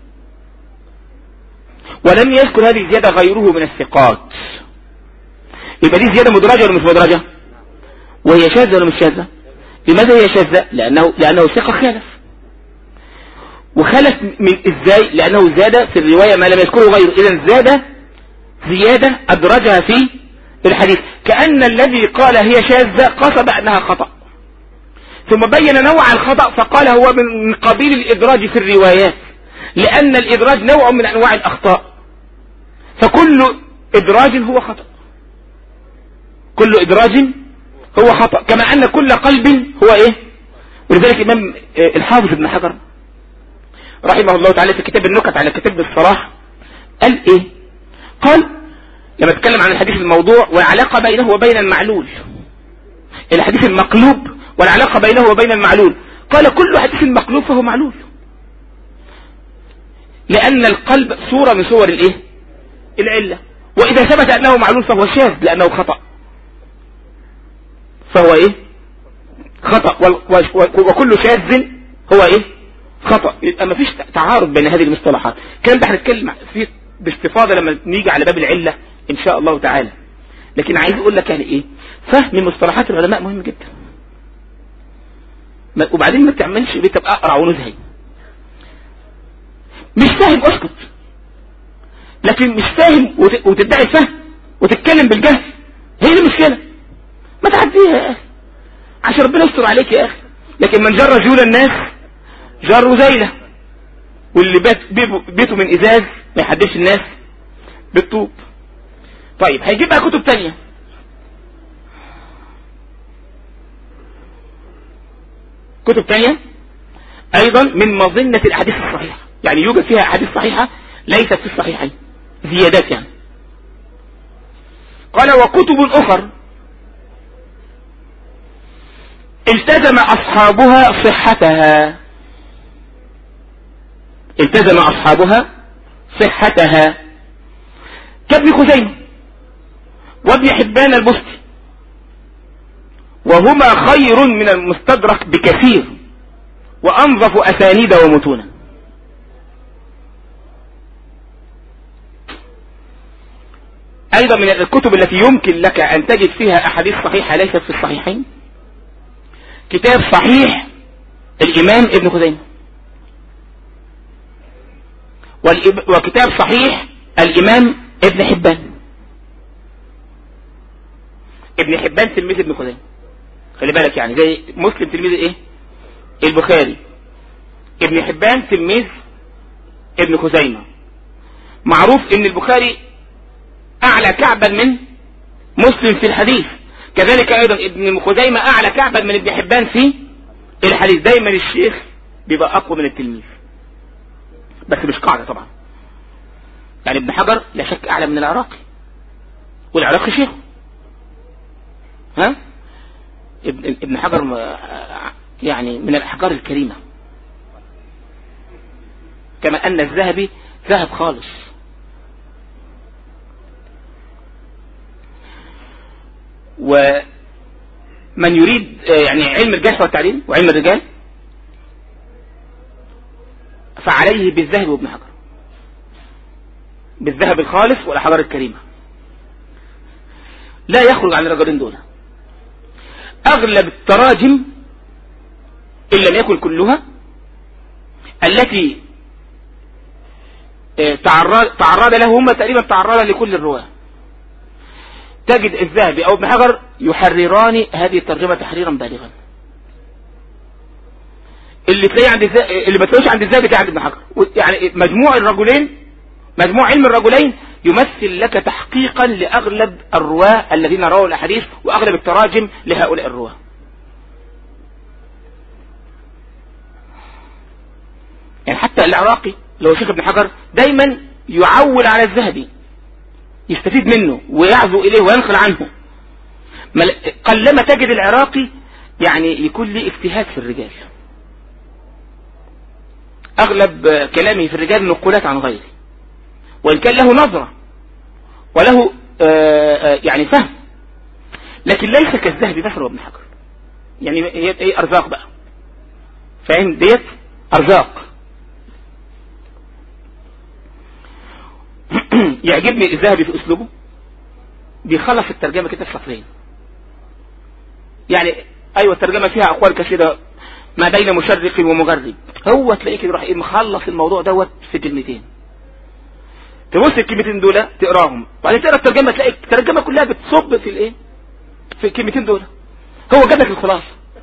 ولم يذكر هذه الزيادة غيره من الثقات يبقى دي زيادة مدرجة ولا مش مدرجة وهي شاذة ولا مش شاذة لماذا هي شاذة لأنه, لأنه ثقة خالف وخلف من ازاي لأنه زاد في الرواية ما لم يذكره غيره إذا زاد زيادة أدرجها في الحديث كأن الذي قال هي شاذة قصد أنها خطأ ثم بين نوع الخطأ فقال هو من قبيل الإدراج في الروايات لأن الإدراج نوع من أنواع الأخطاء فكل إدراج هو خطأ كل إدراج هو خطأ كما أن كل قلب هو إيه ولذلك إمام الحافظ ابن حجر رحمه الله تعالى في كتاب النكت على كتاب الصلاح قال إيه قال لما تكلم عن الحديث الموضوع والعلاقة بينه وبين المعلول الحديث المقلوب والعلاقة بينه وبين المعلول قال كل حديث مقلوب فهو معلول لأن القلب صورة من صور الايه العلة وإذا ثبت أنه معلول فهو شاذ لأنه خطأ فهو ايه خطأ وكل شاذ هو ايه خطأ يبقى ما فيش تعارض بين هذه المصطلحات كان ده هنتكلم فيه باستفاضة لما نيجي على باب العلة ان شاء الله تعالى لكن عايز اقول لك يعني ايه فهم مصطلحات العلماء مهم جدا وبعدين ما تعملش بتبقى اقرع ونزهي مش فاهم اسكت لكن مش فاهم وتدعي الفهم وتتكلم بالجهل هي دي المشكله ما تعديها يا اخي عشان ربنا يستر عليك يا اخي لكن من جر جول الناس جر زيله واللي بيت بيته من ازاز ما يحدش الناس بالطوب طيب هيجيب بقى كتب تانية كتب تانية ايضا من مظنة الاحاديث الصحيحة يعني يوجد فيها احاديث صحيحة ليست في الصحيحين زيادات يعني قال وكتب اخر التزم اصحابها صحتها التزم اصحابها صحتها كابن خزيمة وابن حبان البستي وهما خير من المستدرك بكثير وانظف اسانيد ومتونا ايضا من الكتب التي يمكن لك ان تجد فيها احاديث صحيحة ليست في الصحيحين كتاب صحيح الامام ابن خزيمة وكتاب صحيح الامام ابن حبان ابن حبان تلميذ ابن خزيمة خلي بالك يعني زي مسلم تلميذ ايه البخاري ابن حبان تلميذ ابن خزيمة معروف ان البخاري اعلى كعبا من مسلم في الحديث كذلك ايضا ابن خزيمة اعلى كعبا من ابن حبان في الحديث دايما الشيخ بيبقى اقوى من التلميذ بس مش قاعدة طبعا يعني ابن حجر لا شك اعلى من العراقي والعراقي شيخ ها ابن ابن حجر يعني من الاحجار الكريمة كما ان الذهبي ذهب خالص ومن يريد يعني علم الجرح والتعديل وعلم الرجال فعليه بالذهب وابن حجر بالذهب الخالص والاحجار الكريمة لا يخرج عن الرجلين دول اغلب التراجم ان لم يكن كلها التي تعرض, تعرض له هم تقريبا تعرض لكل الرواه تجد الذهبي او ابن حجر يحرران هذه الترجمة تحريرا بالغا اللي تلاقيه عند الذهبي اللي ما تلاقيش عند الذهبي تلاقيه عند ابن حجر يعني مجموع الرجلين مجموع علم الرجلين يمثل لك تحقيقا لأغلب الرواة الذين رووا الأحاديث وأغلب التراجم لهؤلاء الرواة يعني حتى العراقي لو شيخ ابن حجر دايما يعول على الذهبي يستفيد منه ويعزو إليه وينقل عنه قلما تجد العراقي يعني يكون لي اجتهاد في الرجال أغلب كلامه في الرجال نقولات عن غيره وإن كان له نظرة وله يعني فهم لكن ليس كالذهبي بشر وابن حجر يعني هي ايه ارزاق بقى فاهم ديت ارزاق يعجبني الذهبي في اسلوبه بيخلص الترجمة كده في سطرين يعني ايوه الترجمة فيها اقوال كثيرة ما بين مشرق ومغرب هو تلاقيه كده راح ايه مخلص الموضوع دوت في كلمتين تبص الكلمتين دول تقراهم بعدين تقرا الترجمه تلاقي الترجمه كلها بتصب في الايه في الكلمتين دول هو جاب لك الخلاصه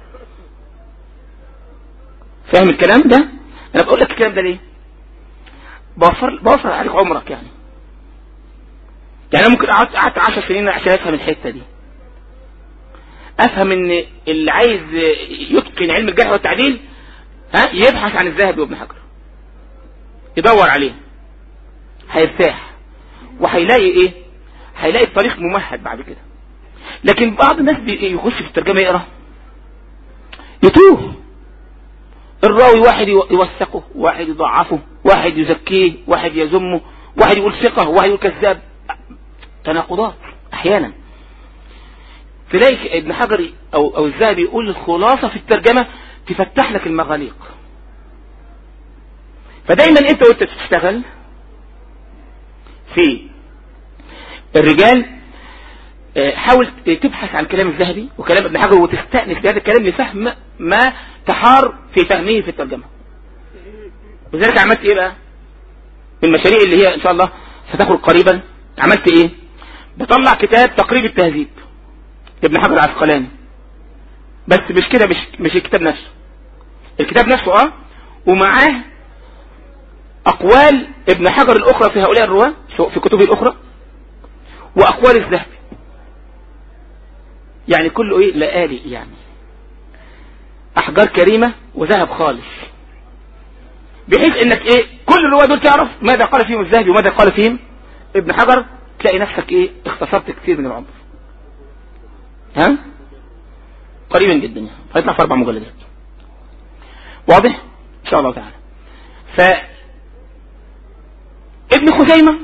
فاهم الكلام ده انا بقول لك الكلام ده ليه بوفر بوفر عليك عمرك يعني يعني انا ممكن قعدت قعدت 10 سنين عشان افهم الحته دي افهم ان اللي عايز يتقن علم الجرح والتعديل ها يبحث عن الذهبي وابن حجر يدور عليه هيرتاح وهيلاقي ايه هيلاقي الطريق ممهد بعد كده لكن بعض الناس يخش في الترجمة يقرأ يتوه الراوي واحد يوثقه واحد يضعفه واحد يزكيه واحد يذمه واحد يقول ثقة واحد يقول كذاب تناقضات احيانا تلاقي ابن حجر او او الذهبي يقول الخلاصة في الترجمة تفتح لك المغاليق فدايما انت وانت تشتغل في الرجال آه، حاول تبحث عن كلام الذهبي وكلام ابن حجر وتستأنس بهذا الكلام لفهم ما تحار في فهمه في الترجمة وذلك عملت ايه بقى من المشاريع اللي هي ان شاء الله ستخرج قريبا عملت ايه بطلع كتاب تقريب التهذيب ابن حجر العسقلاني بس مش كده مش مش الكتاب نفسه الكتاب نفسه اه ومعاه اقوال ابن حجر الاخرى في هؤلاء الرواه في كتبه الاخرى واقوال الذهبي يعني كله ايه لآلئ يعني احجار كريمة وذهب خالص بحيث انك ايه كل الرواه دول تعرف ماذا قال فيهم الذهبي وماذا قال فيهم ابن حجر تلاقي نفسك ايه اختصرت كثير من العمر ها قريبا جدا يعني هيطلع في اربع مجلدات واضح ان شاء الله تعالى ف ابن خزيمة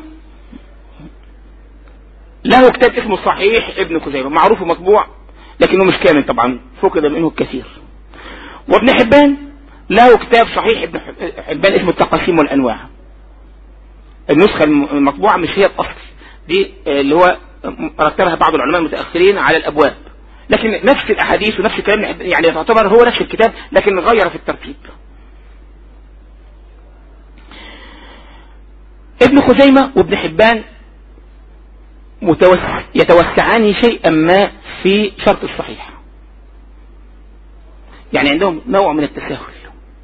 له كتاب اسمه صحيح ابن خزيمة معروف ومطبوع لكنه مش كامل طبعا فقد منه الكثير وابن حبان له كتاب صحيح ابن حبان اسمه التقاسيم والانواع النسخة المطبوعة مش هي الاصل دي اللي هو رتبها بعض العلماء المتأخرين على الابواب لكن نفس الاحاديث ونفس الكلام يعني تعتبر هو نفس الكتاب لكن غير في الترتيب ابن خزيمة وابن حبان متوسع يتوسعان شيئا ما في شرط الصحيح يعني عندهم نوع من التساهل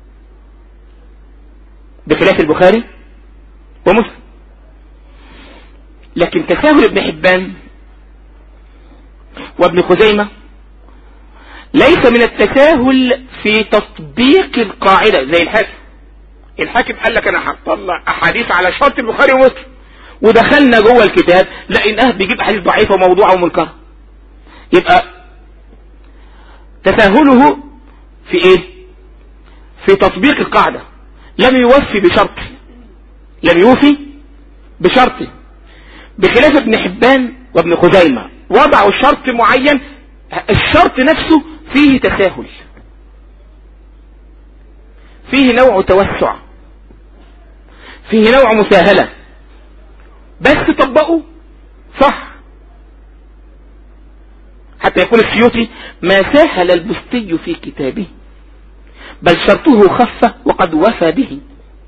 بخلاف البخاري ومسلم لكن تساهل ابن حبان وابن خزيمة ليس من التساهل في تطبيق القاعدة زي الحاكم الحاكم قال لك انا هطلع احاديث على شرط البخاري ومسلم ودخلنا جوه الكتاب لقيناه بيجيب احاديث ضعيفه وموضوعه ومنكره يبقى تساهله في ايه في تطبيق القاعدة لم يوفي بشرط لم يوفي بشرط بخلاف ابن حبان وابن خزيمة وضعوا شرط معين الشرط نفسه فيه تساهل فيه نوع توسع فيه نوع مساهلة بس طبقوا صح حتى يقول السيوطي ما ساهل البستي في كتابه بل شرطه خف وقد وفى به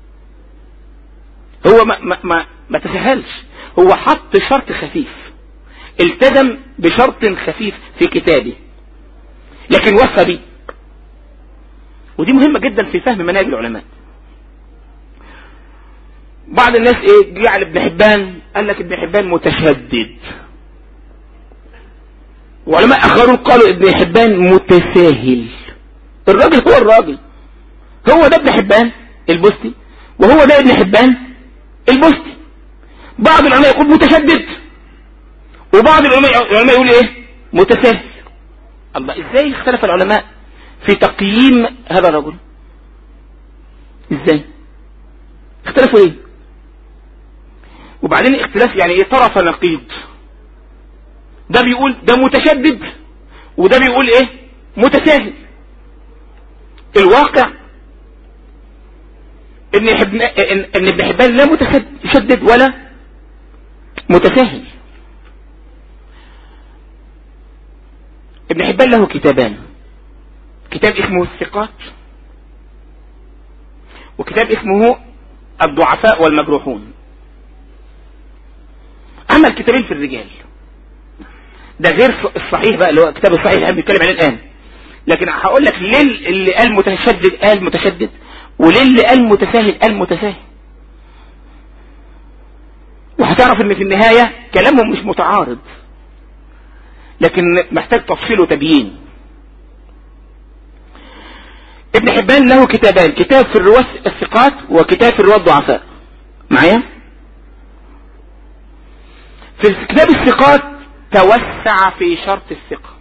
هو ما, ما, ما, ما تسهلش هو حط شرط خفيف التزم بشرط خفيف في كتابه لكن وفى به ودي مهمة جدا في فهم مناهج العلماء بعض الناس ايه جعل ابن حبان قال لك ابن حبان متشدد وعلماء اخرون قالوا ابن حبان متساهل الراجل هو الراجل هو ده ابن حبان البستي وهو ده ابن حبان البستي بعض العلماء يقول متشدد وبعض العلماء يقول ايه متساهل الله ازاي اختلف العلماء في تقييم هذا الرجل ازاي اختلفوا ايه وبعدين اختلاف يعني ايه طرف نقيض ده بيقول ده متشدد وده بيقول ايه متساهل الواقع ان ابن ان ابن حبان لا متشدد ولا متساهل ابن حبان له كتابان كتاب اسمه الثقات وكتاب اسمه الضعفاء والمجروحون عمل كتابين في الرجال ده غير الصحيح بقى اللي هو كتاب الصحيح اللي بنتكلم عليه الان لكن هقول لك ليه اللي قال متشدد قال متشدد وليه اللي قال متساهل قال متساهل وهتعرف ان في النهاية كلامهم مش متعارض لكن محتاج تفصيل وتبيين ابن حبان له كتابان كتاب في الرواة الثقات وكتاب في الرواة الضعفاء معايا في كتاب الثقات توسع في شرط الثقة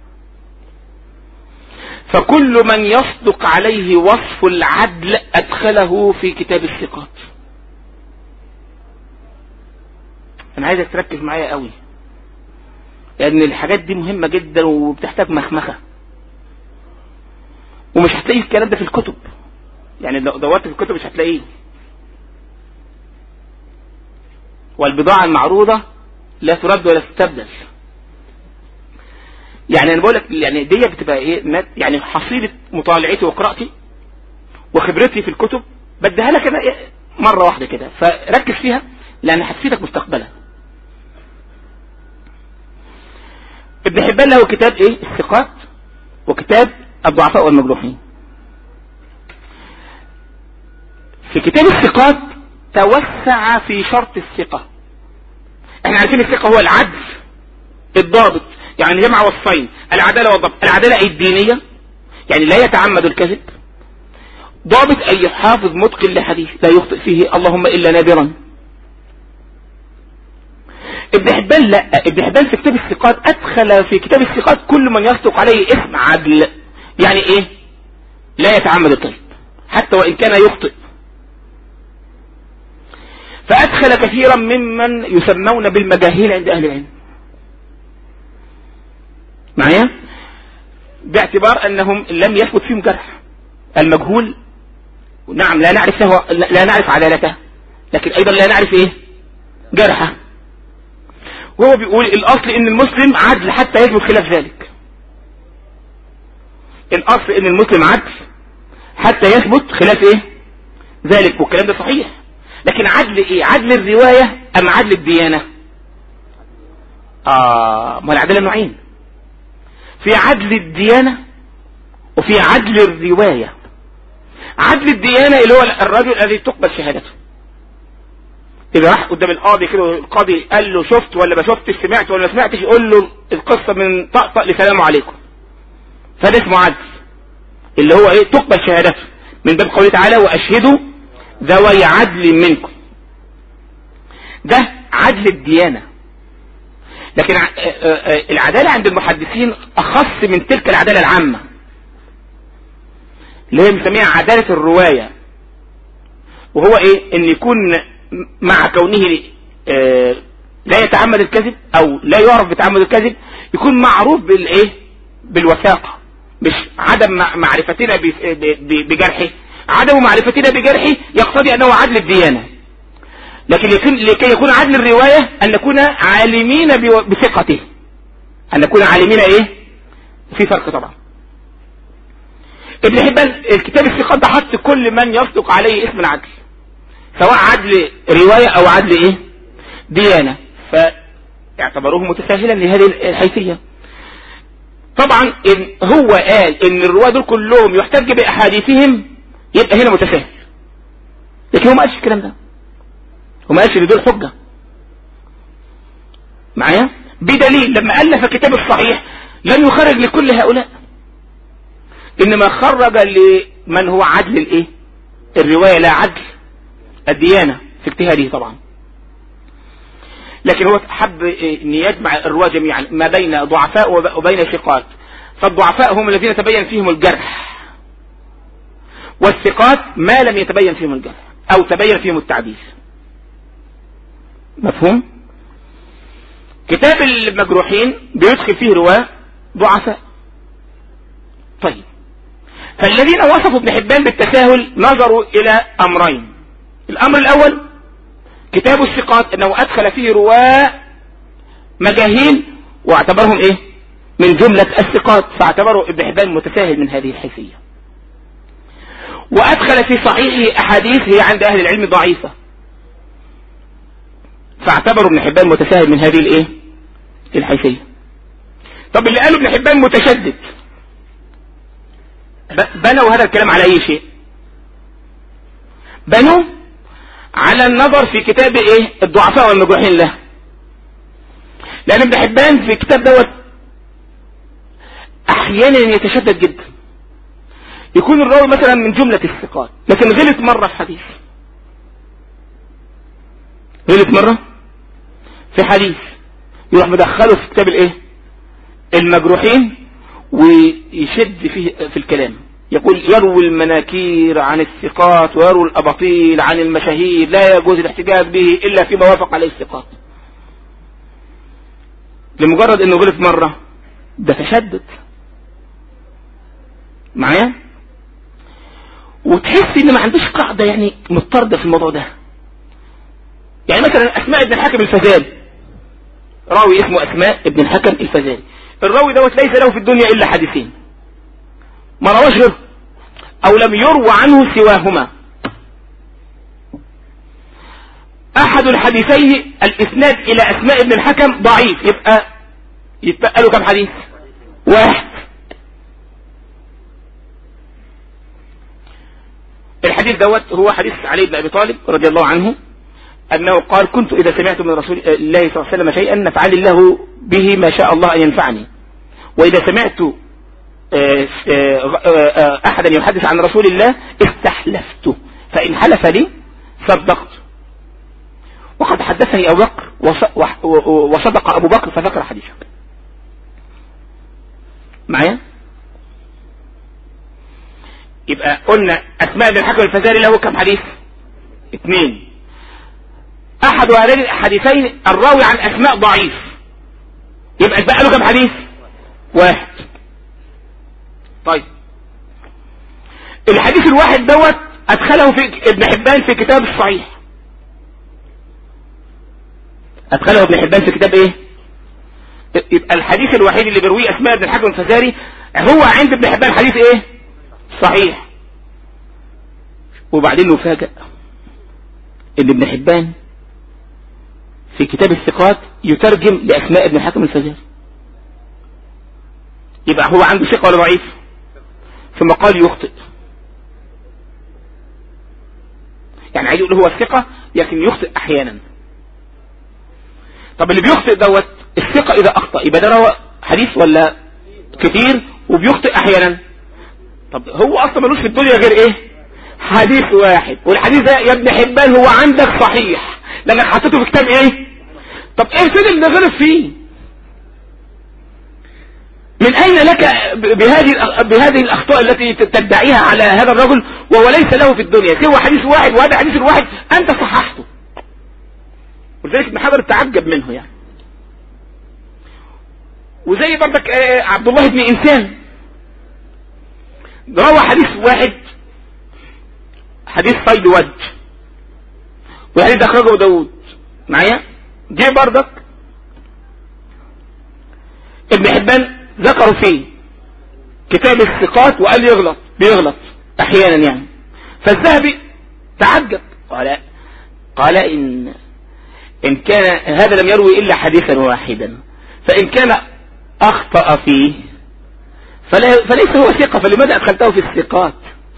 فكل من يصدق عليه وصف العدل أدخله في كتاب الثقات أنا عايزك تركز معايا قوي لأن الحاجات دي مهمة جدا وبتحتاج مخمخة ومش هتلاقي الكلام ده في الكتب يعني لو دورت في الكتب مش هتلاقيه والبضاعة المعروضة لا ترد ولا تستبدل يعني انا بقول لك يعني دي بتبقى ايه يعني حصيلة مطالعتي وقراءتي وخبرتي في الكتب بديها لك انا إيه مرة واحدة كده فركز فيها لان هتفيدك مستقبلا ابن حبان له كتاب ايه الثقات وكتاب الضعفاء والمجروحين في كتاب الثقات توسع في شرط الثقة احنا عارفين الثقة هو العدل الضابط يعني جمع وصفين العدالة والضبط العدالة الدينية يعني لا يتعمد الكذب ضابط أن يحافظ متقن لحديث لا يخطئ فيه اللهم إلا نادرا ابن حبان لا ابن حبان في كتاب الثقات أدخل في كتاب الثقات كل من يصدق عليه اسم عدل يعني إيه لا يتعمد الكذب حتى وإن كان يخطئ فأدخل كثيرا ممن يسمون بالمجاهيل عند أهل العلم معايا باعتبار أنهم لم يثبت فيهم جرح المجهول نعم لا نعرف له لا نعرف عدالته لكن أيضا لا نعرف إيه جرحه وهو بيقول الأصل إن المسلم عدل حتى يثبت خلاف ذلك الأصل إن المسلم عدل حتى يثبت خلاف إيه ذلك والكلام ده صحيح لكن عدل ايه عدل الرواية ام عدل الديانة اه ما العدالة نوعين في عدل الديانة وفي عدل الرواية عدل الديانة اللي هو الرجل الذي تقبل شهادته إذا راح قدام القاضي كده القاضي قال له شفت ولا ما شفتش سمعت ولا ما سمعتش يقول له القصة من طقطق لسلام عليكم فده اسمه عدل اللي هو ايه تقبل شهادته من باب قوله تعالى واشهدوا ذوي عدل منكم ده عدل الديانة لكن العدالة عند المحدثين أخص من تلك العدالة العامة اللي هي مسميها عدالة الرواية وهو ايه ان يكون مع كونه لا يتعمد الكذب او لا يعرف بتعمد الكذب يكون معروف بالايه بالوثاقة مش عدم معرفتنا بجرحه عدم معرفتنا بجرحه يقتضي انه عدل الديانة لكن يكون لكي يكون عدل الرواية ان نكون عالمين بثقته ان نكون عالمين ايه في فرق طبعا ابن حبان الكتاب الثقات ده حط كل من يصدق عليه اسم العدل سواء عدل رواية او عدل ايه ديانة فاعتبروه متساهلا لهذه الحيثية طبعا إن هو قال ان الرواة دول كلهم يحتج باحاديثهم يبقى هنا متساهل لكن هو ما قالش الكلام ده هو ما قالش ان دول حجة معايا بدليل لما ألف كتاب الصحيح لم يخرج لكل هؤلاء انما خرج لمن هو عدل الايه الرواية لا عدل الديانة في اجتهاده طبعا لكن هو حب ان يجمع الرواة جميعا ما بين ضعفاء وبين ثقات فالضعفاء هم الذين تبين فيهم الجرح والثقات ما لم يتبين فيهم الجرح او تبين فيهم التعديل مفهوم كتاب المجروحين بيدخل فيه رواه ضعفاء طيب فالذين وصفوا ابن حبان بالتساهل نظروا الى امرين الامر الاول كتاب الثقات انه ادخل فيه رواه مجاهيل واعتبرهم ايه من جملة الثقات فاعتبروا ابن حبان متساهل من هذه الحيثية وادخل في صحيحه احاديث هي عند اهل العلم ضعيفة فاعتبروا ابن حبان متساهل من هذه الايه الحيثية طب اللي قالوا ابن حبان متشدد بنوا هذا الكلام على اي شيء بنوا على النظر في كتاب ايه الضعفاء والمجروحين له لان ابن حبان في الكتاب دوت احيانا يتشدد جدا يكون الراوي مثلا من جملة الثقات لكن غلط مرة في حديث غلط مرة في حديث يروح مدخله في كتاب الايه المجروحين ويشد فيه في الكلام يقول يروي المناكير عن الثقات ويروي الأباطيل عن المشاهير لا يجوز الاحتجاج به إلا فيما وافق عليه الثقات لمجرد انه غلط مرة ده تشدد معايا وتحس ان ما عندوش قاعدة يعني مضطردة في الموضوع ده يعني مثلا اسماء ابن الحكم الفزاري راوي اسمه اسماء ابن الحكم الفزاري الراوي دوت ليس له في الدنيا الا حديثين ما رواش غيره او لم يروى عنه سواهما احد الحديثين الاسناد الى اسماء ابن الحكم ضعيف يبقى يتبقى له كم حديث واحد الحديث دوت هو حديث علي بن ابي طالب رضي الله عنه انه قال كنت اذا سمعت من رسول الله صلى الله عليه وسلم شيئا نفعل الله به ما شاء الله ان ينفعني واذا سمعت آه، آه، آه، احدا يحدث عن رسول الله استحلفته فان حلف لي صدقت وقد حدثني ابو بكر وصدق ابو بكر فذكر حديثه معايا يبقى قلنا اسماء بن الحكم الفزاري له كم حديث اثنين احد هذين الحديثين الراوي عن اسماء ضعيف يبقى اتبقى له كم حديث واحد طيب الحديث الواحد دوت ادخله في ابن حبان في كتاب الصحيح ادخله ابن حبان في كتاب ايه يبقى الحديث الوحيد اللي بيرويه اسماء ابن الحكم الفزاري هو عند ابن حبان حديث ايه صحيح وبعدين نفاجأ ان ابن حبان في كتاب الثقات يترجم لاسماء ابن الحكم الفزاري يبقى هو عنده ثقة ولا ضعيف ثم قال يخطئ يعني عايز يقول هو الثقة لكن يخطئ احيانا طب اللي بيخطئ دوت الثقة اذا اخطأ يبقى ده روى حديث ولا كتير وبيخطئ احيانا طب هو اصلا ملوش في الدنيا غير ايه حديث واحد والحديث ده يا ابن حبان هو عندك صحيح لانك حطيته في كتاب ايه طب ايه فين اللي غلط فيه من اين لك بهذه بهذه الاخطاء التي تدعيها على هذا الرجل وهو ليس له في الدنيا سوى حديث واحد وهذا حديث الواحد انت صححته ولذلك ابن حجر تعجب منه يعني وزي برضك آه، عبد الله بن انسان روى حديث واحد حديث صيد وج وحديث اخرجه داود معايا جه برضك ابن حبان ذكروا فيه كتاب الثقات وقال يغلط بيغلط احيانا يعني فالذهبي تعجب قال قال ان ان كان هذا لم يروي الا حديثا واحدا فان كان اخطأ فيه فلا فليس هو ثقة فلماذا ادخلته في الثقات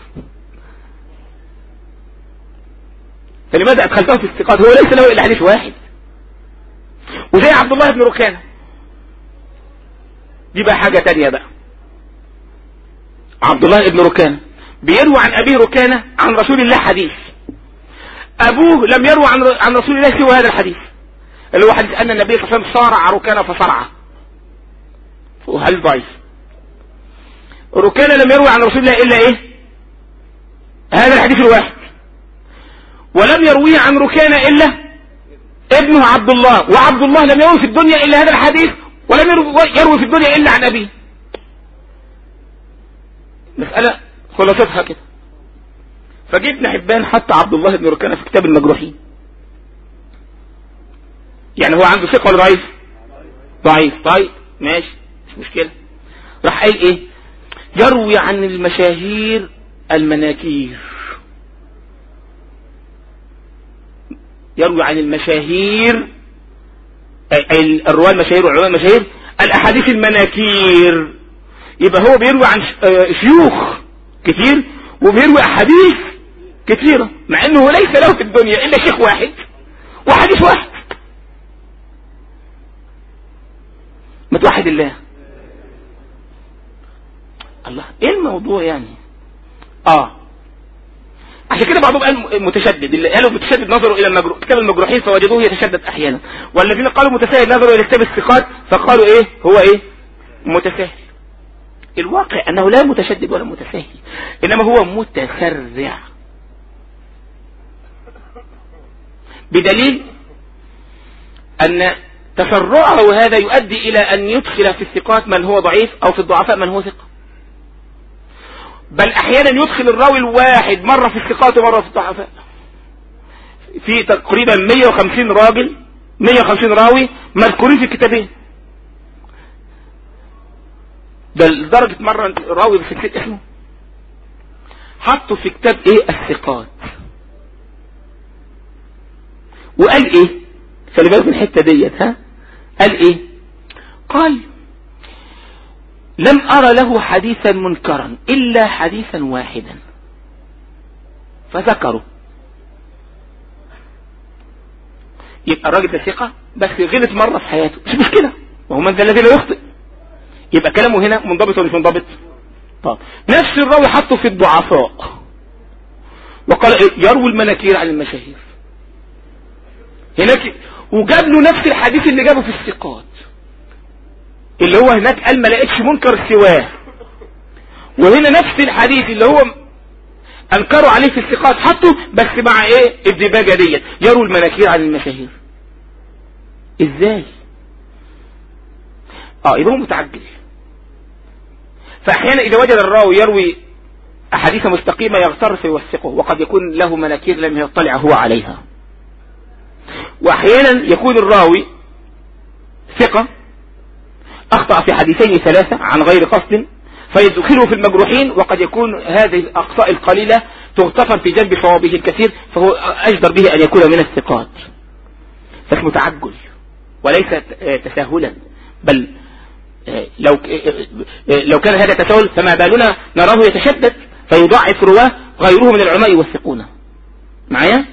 فلماذا ادخلته في الثقات هو ليس له الا حديث واحد وزي عبد الله بن ركانه دي بقى حاجة تانية بقى عبد الله بن ركانه بيروي عن ابي ركانه عن رسول الله حديث ابوه لم يروي عن عن رسول الله سوى هذا الحديث اللي هو حديث ان النبي صلى الله عليه وسلم صارع ركانه فصرعه وهل ضعيف ركانه لم يروي عن رسول الله الا ايه هذا الحديث الواحد ولم يرويه عن ركانه الا ابنه عبد الله وعبد الله لم يروي في الدنيا الا هذا الحديث ولم يروي في الدنيا الا عن ابيه مسألة خلاصتها كده فجبنا حبان حتى عبد الله بن ركانه في كتاب المجروحين يعني هو عنده ثقة ولا ضعيف ضعيف طيب ماشي مش مشكلة راح قال ايه يروي عن المشاهير المناكير يروي عن المشاهير أي الرواة المشاهير والعلماء المشاهير الأحاديث المناكير يبقى هو بيروي عن آه، شيوخ كتير وبيروي أحاديث كثيرة مع أنه ليس له في الدنيا إلا شيخ واحد وحديث واحد ما توحد الله الله ايه الموضوع يعني اه عشان كده بعضهم قال متشدد اللي قالوا متشدد نظروا الى المجروح كتاب المجروحين فوجدوه يتشدد احيانا والذين قالوا متساهل نظروا الى كتاب الثقات فقالوا ايه هو ايه متساهل الواقع انه لا متشدد ولا متساهل انما هو متسرع بدليل ان تسرعه هذا يؤدي الى ان يدخل في الثقات من هو ضعيف او في الضعفاء من هو ثقة بل احيانا يدخل الراوي الواحد مرة في الثقات ومرة في الضعفاء في تقريبا 150 راجل 150 راوي مذكورين في الكتابين ده لدرجة مرة راوي في الكتاب اسمه حطوا في كتاب ايه الثقات وقال ايه خلي بالك من الحته ديت ها قال ايه قال لم ارى له حديثا منكرا الا حديثا واحدا فذكروا يبقى الراجل ده ثقة بس غلط مرة في حياته مش مشكلة وهو من ذا الذي لا يخطئ يبقى كلامه هنا منضبط ولا مش منضبط طب نفس الراوي حطه في الضعفاء وقال يروي المناكير عن المشاهير هناك وجاب له نفس الحديث اللي جابه في الثقات اللي هو هناك قال ما لقيتش منكر سواه وهنا نفس الحديث اللي هو انكروا عليه في الثقات حطوا بس مع ايه الدباجة ديت يروي المناكير عن المشاهير ازاي اه يبقى هو متعجل فاحيانا اذا وجد الراوي يروي احاديث مستقيمة يغتر فيوثقه وقد يكون له مناكير لم يطلع هو عليها واحيانا يكون الراوي ثقة اخطأ في حديثين ثلاثة عن غير قصد فيدخله في المجروحين وقد يكون هذه الاقصاء القليلة تغتفر في جنب صوابه الكثير فهو اجدر به ان يكون من الثقات فاسمه تعجل وليس تساهلا بل لو لو كان هذا تساهل فما بالنا نراه يتشدد فيضعف رواه غيره من العلماء يوثقونه معايا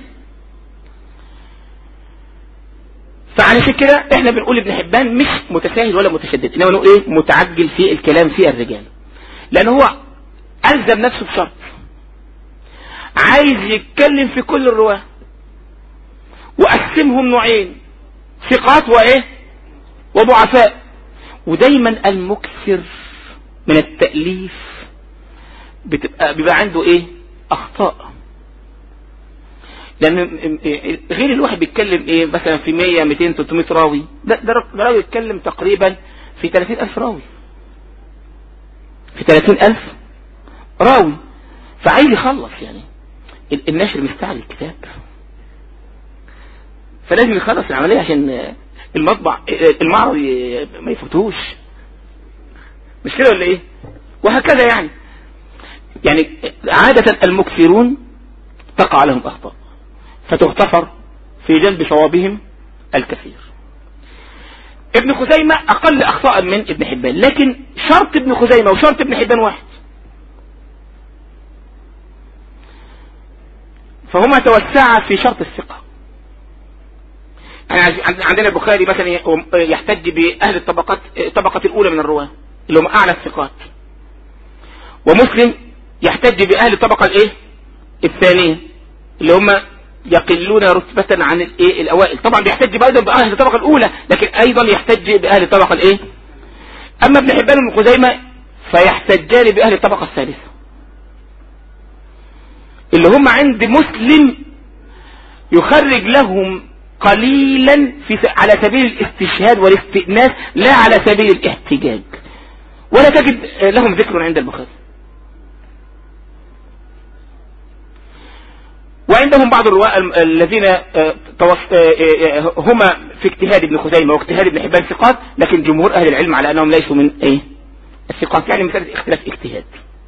فعلشان كده احنا بنقول ابن حبان مش متساهل ولا متشدد انما نقول ايه متعجل في الكلام في الرجال لان هو الزم نفسه بشرط عايز يتكلم في كل الرواه وقسمهم نوعين ثقات وايه وضعفاء ودايما المكثر من التأليف بتبقى بيبقى عنده ايه اخطاء لان غير الواحد بيتكلم ايه مثلا في 100 200 300 راوي ده ده راوي يتكلم تقريبا في 30000 راوي في 30000 راوي فعايز يخلص يعني النشر مستعجل الكتاب فلازم يخلص العملية عشان المطبع المعرض ما يفوتوش مش كده ولا ايه وهكذا يعني يعني عادة المكثرون تقع لهم اخطاء فتغتفر في جلب صوابهم الكثير ابن خزيمة اقل اخطاء من ابن حبان لكن شرط ابن خزيمة وشرط ابن حبان واحد فهما توسعا في شرط الثقة يعني عندنا البخاري مثلا يحتج بأهل الطبقات الطبقة الأولى من الرواة اللي هم أعلى الثقات ومسلم يحتج بأهل الطبقة الإيه الثانية اللي هم يقلون رتبة عن الإيه الأوائل طبعا بيحتج أيضا بأهل الطبقة الأولى لكن أيضا يحتج بأهل الطبقة الإيه أما ابن حبان وابن خزيمة فيحتجان بأهل الطبقة الثالثة اللي هم عند مسلم يخرج لهم قليلا في على سبيل الاستشهاد والاستئناس لا على سبيل الاحتجاج ولا تجد لهم ذكر عند البخاري وعندهم بعض الرواة الذين هما في اجتهاد ابن خزيمة واجتهاد ابن حبان ثقات لكن جمهور اهل العلم على انهم ليسوا من ايه الثقات يعني مسألة اختلاف اجتهاد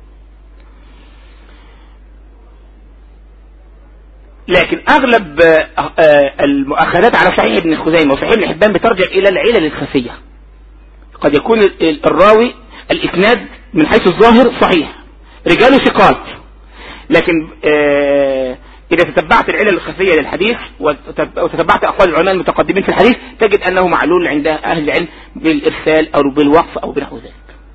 لكن اغلب المؤخذات على صحيح ابن خزيمة وصحيح ابن حبان بترجع الى العلل الخفية قد يكون الراوي الاسناد من حيث الظاهر صحيح رجاله ثقات لكن اذا تتبعت العلل الخفية للحديث وتتبعت اقوال العلماء المتقدمين في الحديث تجد انه معلول عند اهل العلم بالارسال او بالوقف او بنحو ذلك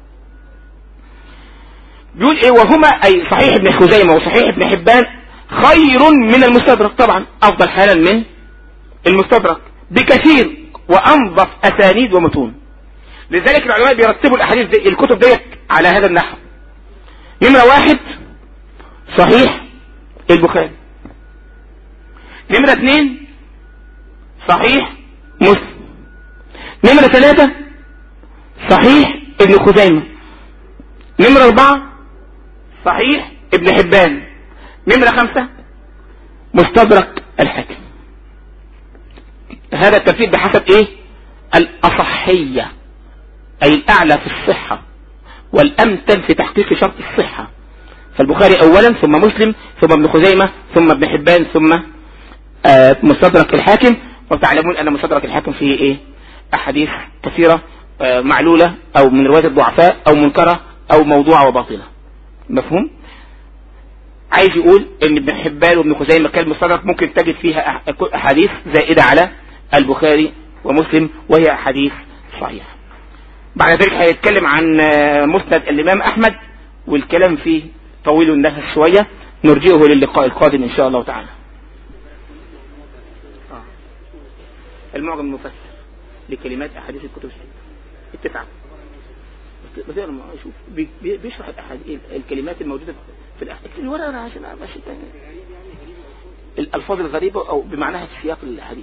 بيقول ايه وهما اي صحيح ابن خزيمة وصحيح ابن حبان خير من المستدرك طبعا افضل حالا من المستدرك بكثير وانظف اسانيد ومتون لذلك العلماء بيرتبوا الاحاديث دي الكتب ديت على هذا النحو نمرة واحد صحيح البخاري نمرة اثنين صحيح مسلم نمرة ثلاثة صحيح ابن خزيمة نمرة اربعة صحيح ابن حبان نمرة خمسة مستدرك الحاكم هذا الترتيب بحسب ايه الاصحية اي الاعلى في الصحة والامثل في تحقيق شرط الصحة فالبخاري اولا ثم مسلم ثم ابن خزيمة ثم ابن حبان ثم آه مستدرك الحاكم وتعلمون ان مستدرك الحاكم فيه ايه احاديث كثيرة آه معلولة او من رواية الضعفاء او منكرة او موضوعة وباطلة مفهوم عايز يقول ان ابن حبان وابن خزيمة كان مستدرك ممكن تجد فيها احاديث زائدة على البخاري ومسلم وهي احاديث صحيحة بعد ذلك هيتكلم عن مسند الامام احمد والكلام فيه طويل النفس شوية نرجئه للقاء القادم ان شاء الله تعالى المعجم المفسر لكلمات احاديث الكتب التسعة بس انا شوف بيشرح الكلمات الموجودة في الاحاديث الورقة انا عشان ماشي الالفاظ الغريبة او بمعناها في سياق الحديث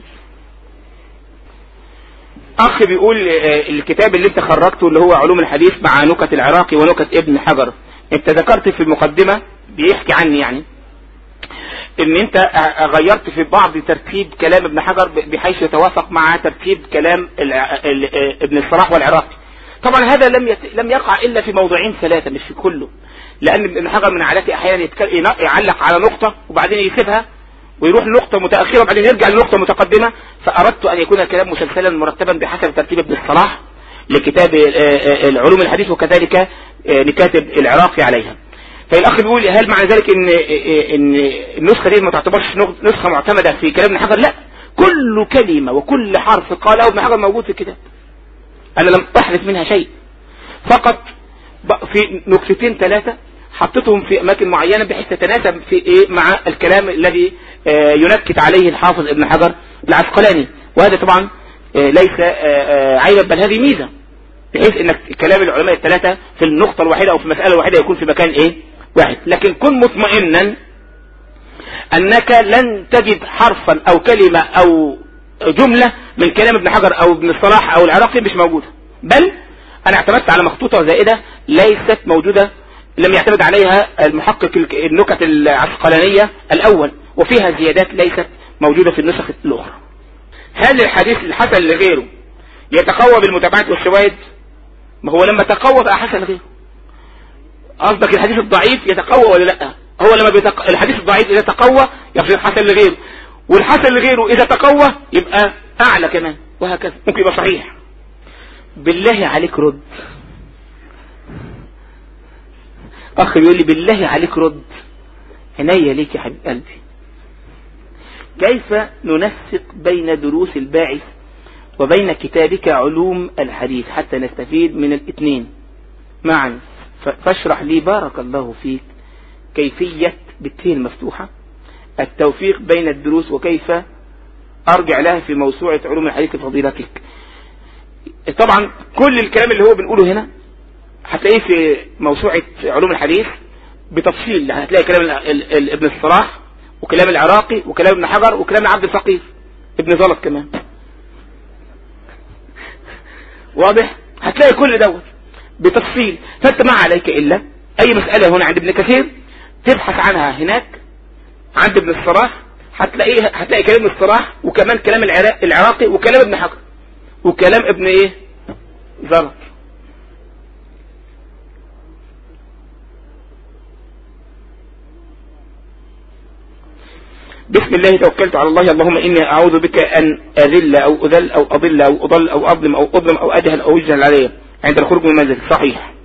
اخ بيقول الكتاب اللي انت خرجته اللي هو علوم الحديث مع نكت العراقي ونكت ابن حجر انت ذكرت في المقدمة بيحكي عني يعني ان انت غيرت في بعض ترتيب كلام ابن حجر بحيث يتوافق مع ترتيب كلام ابن الصلاح والعراقي طبعا هذا لم يت... لم يقع الا في موضوعين ثلاثة مش في كله لان ابن حجر من عادته احيانا يتكل... يعلق على نقطة وبعدين يسيبها ويروح لنقطة متأخرة وبعدين يرجع لنقطة متقدمة فأردت أن يكون الكلام مسلسلا مرتبا بحسب ترتيب ابن الصلاح لكتاب العلوم الحديث وكذلك لكاتب العراقي عليها فالأخ بيقول هل معنى ذلك إن إن النسخة دي ما تعتبرش نسخة معتمدة في كلام ابن حجر لا كل كلمة وكل حرف قاله ابن حجر موجود في الكتاب أنا لم أحدث منها شيء فقط في نكتتين ثلاثة حطيتهم في اماكن معينة بحيث تتناسب في ايه مع الكلام الذي آه ينكت عليه الحافظ ابن حجر العسقلاني وهذا طبعا آه ليس آه عيبا بل هذه ميزة بحيث انك كلام العلماء الثلاثة في النقطة الواحدة او في المسألة الواحدة يكون في مكان ايه واحد لكن كن مطمئنا انك لن تجد حرفا او كلمة او جملة من كلام ابن حجر او ابن الصلاح او العراقي مش موجودة بل انا اعتمدت على مخطوطة زائدة ليست موجودة لم يعتمد عليها المحقق النكت العسقلانية الأول وفيها زيادات ليست موجودة في النسخ الأخرى هل الحديث الحسن لغيره يتقوى بالمتابعات والشواهد ما هو لما تقوى بقى حسن لغيره قصدك الحديث الضعيف يتقوى ولا لا هو لما بيتق... الحديث الضعيف إذا تقوى يصير حسن لغيره والحسن لغيره إذا تقوى يبقى أعلى كمان وهكذا ممكن يبقى صحيح بالله عليك رد اخ بيقول لي بالله عليك رد عينيا ليك يا حبيب قلبي كيف ننسق بين دروس الباعث وبين كتابك علوم الحديث حتى نستفيد من الاثنين معا فاشرح لي بارك الله فيك كيفية بالتين المفتوحة التوفيق بين الدروس وكيف ارجع لها في موسوعة علوم الحديث لفضيلتك طبعا كل الكلام اللي هو بنقوله هنا هتلاقيه في موسوعة علوم الحديث بتفصيل هتلاقي كلام ابن الصلاح وكلام العراقي وكلام ابن حجر وكلام عبد الفقير ابن زلط كمان واضح هتلاقي كل دوت بتفصيل فانت ما عليك الا اي مسألة هنا عند ابن كثير تبحث عنها هناك عند ابن الصلاح هتلاقيه هتلاقي كلام الصلاح وكمان كلام العراقي وكلام ابن حجر وكلام ابن ايه زلط بسم الله توكلت على الله اللهم إني أعوذ بك أن أذل أو أذل أو أضل أو أضل أو أظلم أو أظلم أو أجهل أو يجهل علي عند الخروج من المنزل صحيح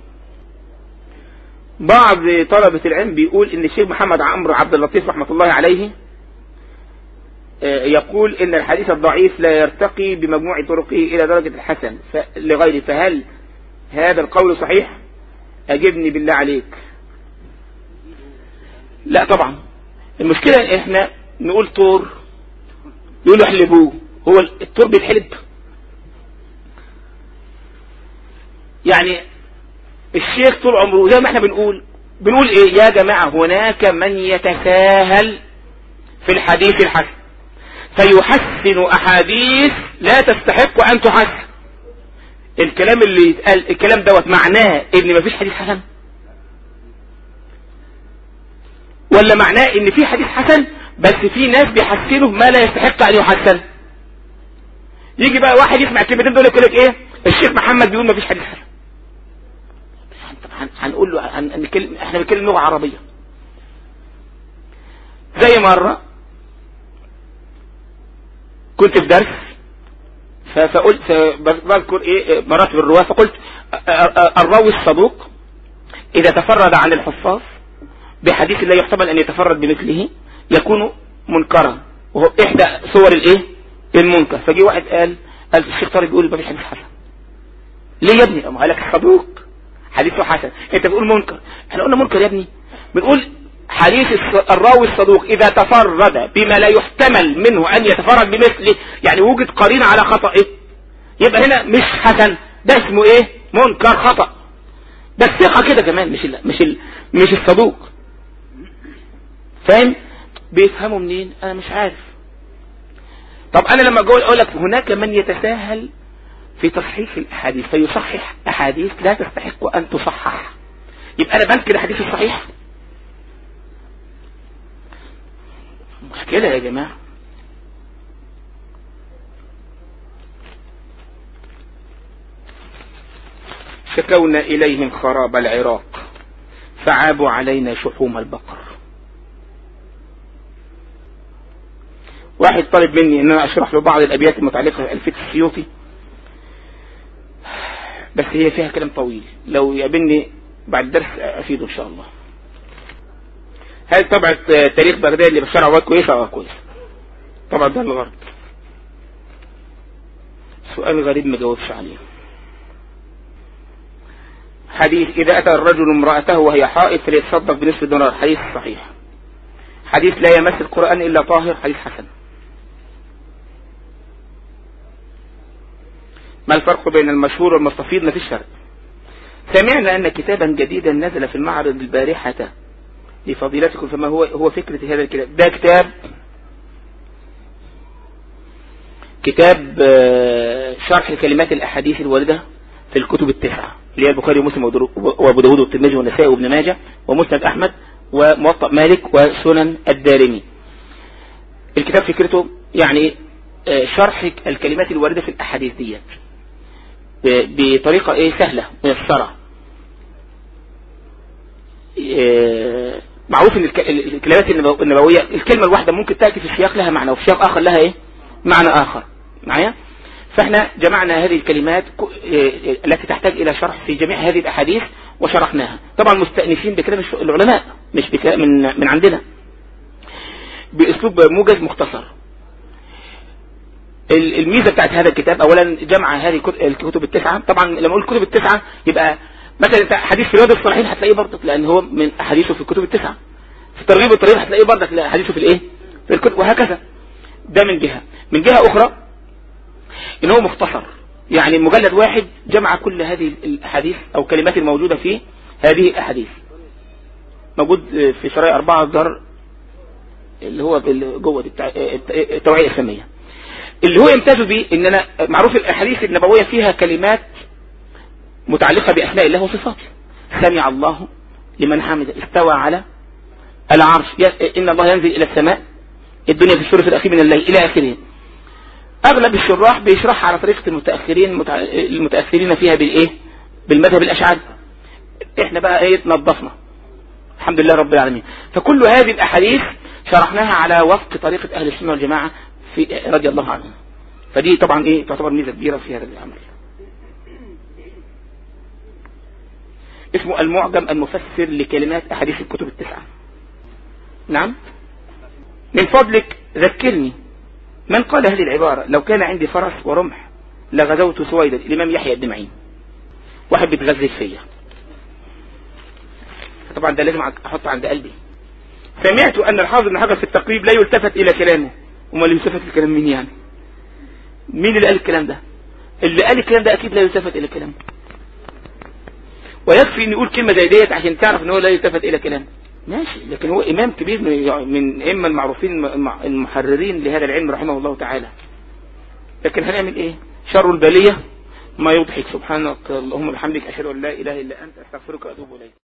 بعض طلبة العلم بيقول إن الشيخ محمد عمرو عبد اللطيف رحمة الله عليه يقول إن الحديث الضعيف لا يرتقي بمجموع طرقه إلى درجة الحسن لغيره فهل هذا القول صحيح أجبني بالله عليك لا طبعا المشكلة احنا نقول طور يقولوا احلبوه هو الطور بيتحلب يعني الشيخ طول عمره زي ما احنا بنقول بنقول ايه يا جماعة هناك من يتساهل في الحديث الحسن فيحسن احاديث لا تستحق ان تحسن الكلام اللي يتقال الكلام دوت معناه ان مفيش حديث حسن ولا معناه ان في حديث حسن بس في ناس بيحسنوا ما لا يستحق ان يحسن يجي بقى واحد يسمع الكلمتين دول يقول لك ايه الشيخ محمد بيقول ما فيش حديث حسن طب هنقول له هنتكلم احنا بنتكلم لغه عربيه زي مره كنت في درس فقلت بذكر ايه مراتب الرواه فقلت الراوي الصدوق اذا تفرد عن الحفاظ بحديث لا يحتمل ان يتفرد بمثله يكون منكرا وهو احدى صور الايه المنكر فجي واحد قال قال الشيخ طارق بيقول ما فيش حديث حسن ليه يا ابني قال لك الصدوق حديثه حسن انت بتقول منكر احنا قلنا منكر يا ابني بنقول حديث الراوي الصدوق اذا تفرد بما لا يحتمل منه ان يتفرد بمثله يعني وجد قرينه على خطأ ايه يبقى هنا مش حسن ده اسمه ايه منكر خطأ ده الثقة كده كمان مش ال مش ال مش الصدوق فاهم بيفهموا منين انا مش عارف طب انا لما اقول اقول لك هناك من يتساهل في تصحيح الاحاديث فيصحح احاديث لا تستحق ان تصحح يبقى انا بنكر الحديث الصحيح مشكلة يا جماعة شكونا إليهم خراب العراق فعابوا علينا شحوم البقر واحد طالب مني ان انا اشرح له بعض الابيات المتعلقة بالفت السيوطي بس هي فيها كلام طويل لو يقابلني بعد الدرس افيده ان شاء الله هل طبعة تاريخ بغداد اللي بشرع رواد كويسة اه كويسة طبعا ده الغرب سؤال غريب ما جاوبش عليه حديث إذا أتى الرجل امرأته وهي حائض فليتصدق بنصف دينار حديث صحيح حديث لا يمس القرآن إلا طاهر حديث حسن ما الفرق بين المشهور والمستفيض ما فيش فرق سمعنا أن كتابا جديدا نزل في المعرض البارحة لفضيلتكم فما هو هو فكرة هذا الكتاب ده كتاب كتاب شرح كلمات الأحاديث الواردة في الكتب التسعة اللي هي البخاري ومسلم وابو داود والترمذي والنسائي وابن ماجه ومسند أحمد وموطأ مالك وسنن الدارمي الكتاب فكرته يعني شرح الكلمات الواردة في الأحاديث ديت بطريقة ايه سهلة ميسرة معروف ان الكلمات النبوية الكلمة الواحدة ممكن تأتي في سياق لها معنى وفي سياق آخر لها ايه معنى آخر معايا فاحنا جمعنا هذه الكلمات التي تحتاج إلى شرح في جميع هذه الأحاديث وشرحناها طبعا مستأنسين بكلام العلماء مش بكلام من, من عندنا بأسلوب موجز مختصر الميزة بتاعت هذا الكتاب أولا جمع هذه الكتب التسعة طبعا لما أقول الكتب التسعة يبقى مثلا انت حديث في رياض الصالحين هتلاقيه برضك لأن هو من أحاديثه في الكتب التسعة في ترغيب الطريق هتلاقيه برضك حديثه في الإيه في الكتب وهكذا ده من جهة من جهة أخرى ان هو مختصر يعني مجلد واحد جمع كل هذه الاحاديث او كلمات الموجودة في هذه الاحاديث موجود في شرايع اربعة دار اللي هو جوه التوعية الاسلامية اللي هو يمتاز به ان انا معروف الاحاديث النبوية فيها كلمات متعلقة باسماء الله وصفاته سمع الله لمن حمد استوى على العرش ان الله ينزل الى السماء الدنيا في الثلث الاخير من الليل الى اخره اغلب الشراح بيشرحها على طريقة المتأخرين المتأثرين فيها بالايه بالمذهب الاشعري احنا بقى ايه نظفنا الحمد لله رب العالمين فكل هذه الاحاديث شرحناها على وفق طريقة اهل السنة والجماعة في رضي الله عنهم فدي طبعا ايه تعتبر ميزة كبيرة في هذا العمل اسمه المعجم المفسر لكلمات احاديث الكتب التسعة نعم من فضلك ذكرني من قال هذه العبارة لو كان عندي فرس ورمح لغزوت سويدا الإمام يحيى الدمعي واحد بيتغزل فيا طبعا ده لازم أحطه عند قلبي سمعت أن الحافظ بن حجر في التقريب لا يلتفت إلى كلامه وما اللي يلتفت لكلام مين يعني مين اللي قال الكلام ده اللي قال الكلام ده أكيد لا يلتفت إلى كلامه ويكفي أن يقول كلمة زي ديت عشان تعرف أن هو لا يلتفت إلى كلامه ماشي لكن هو إمام كبير من إما المعروفين المحررين لهذا العلم رحمه الله تعالى لكن هنعمل إيه شر البلية ما يضحك سبحانك اللهم وبحمدك أشهد أن لا إله إلا أنت أستغفرك وأتوب إليك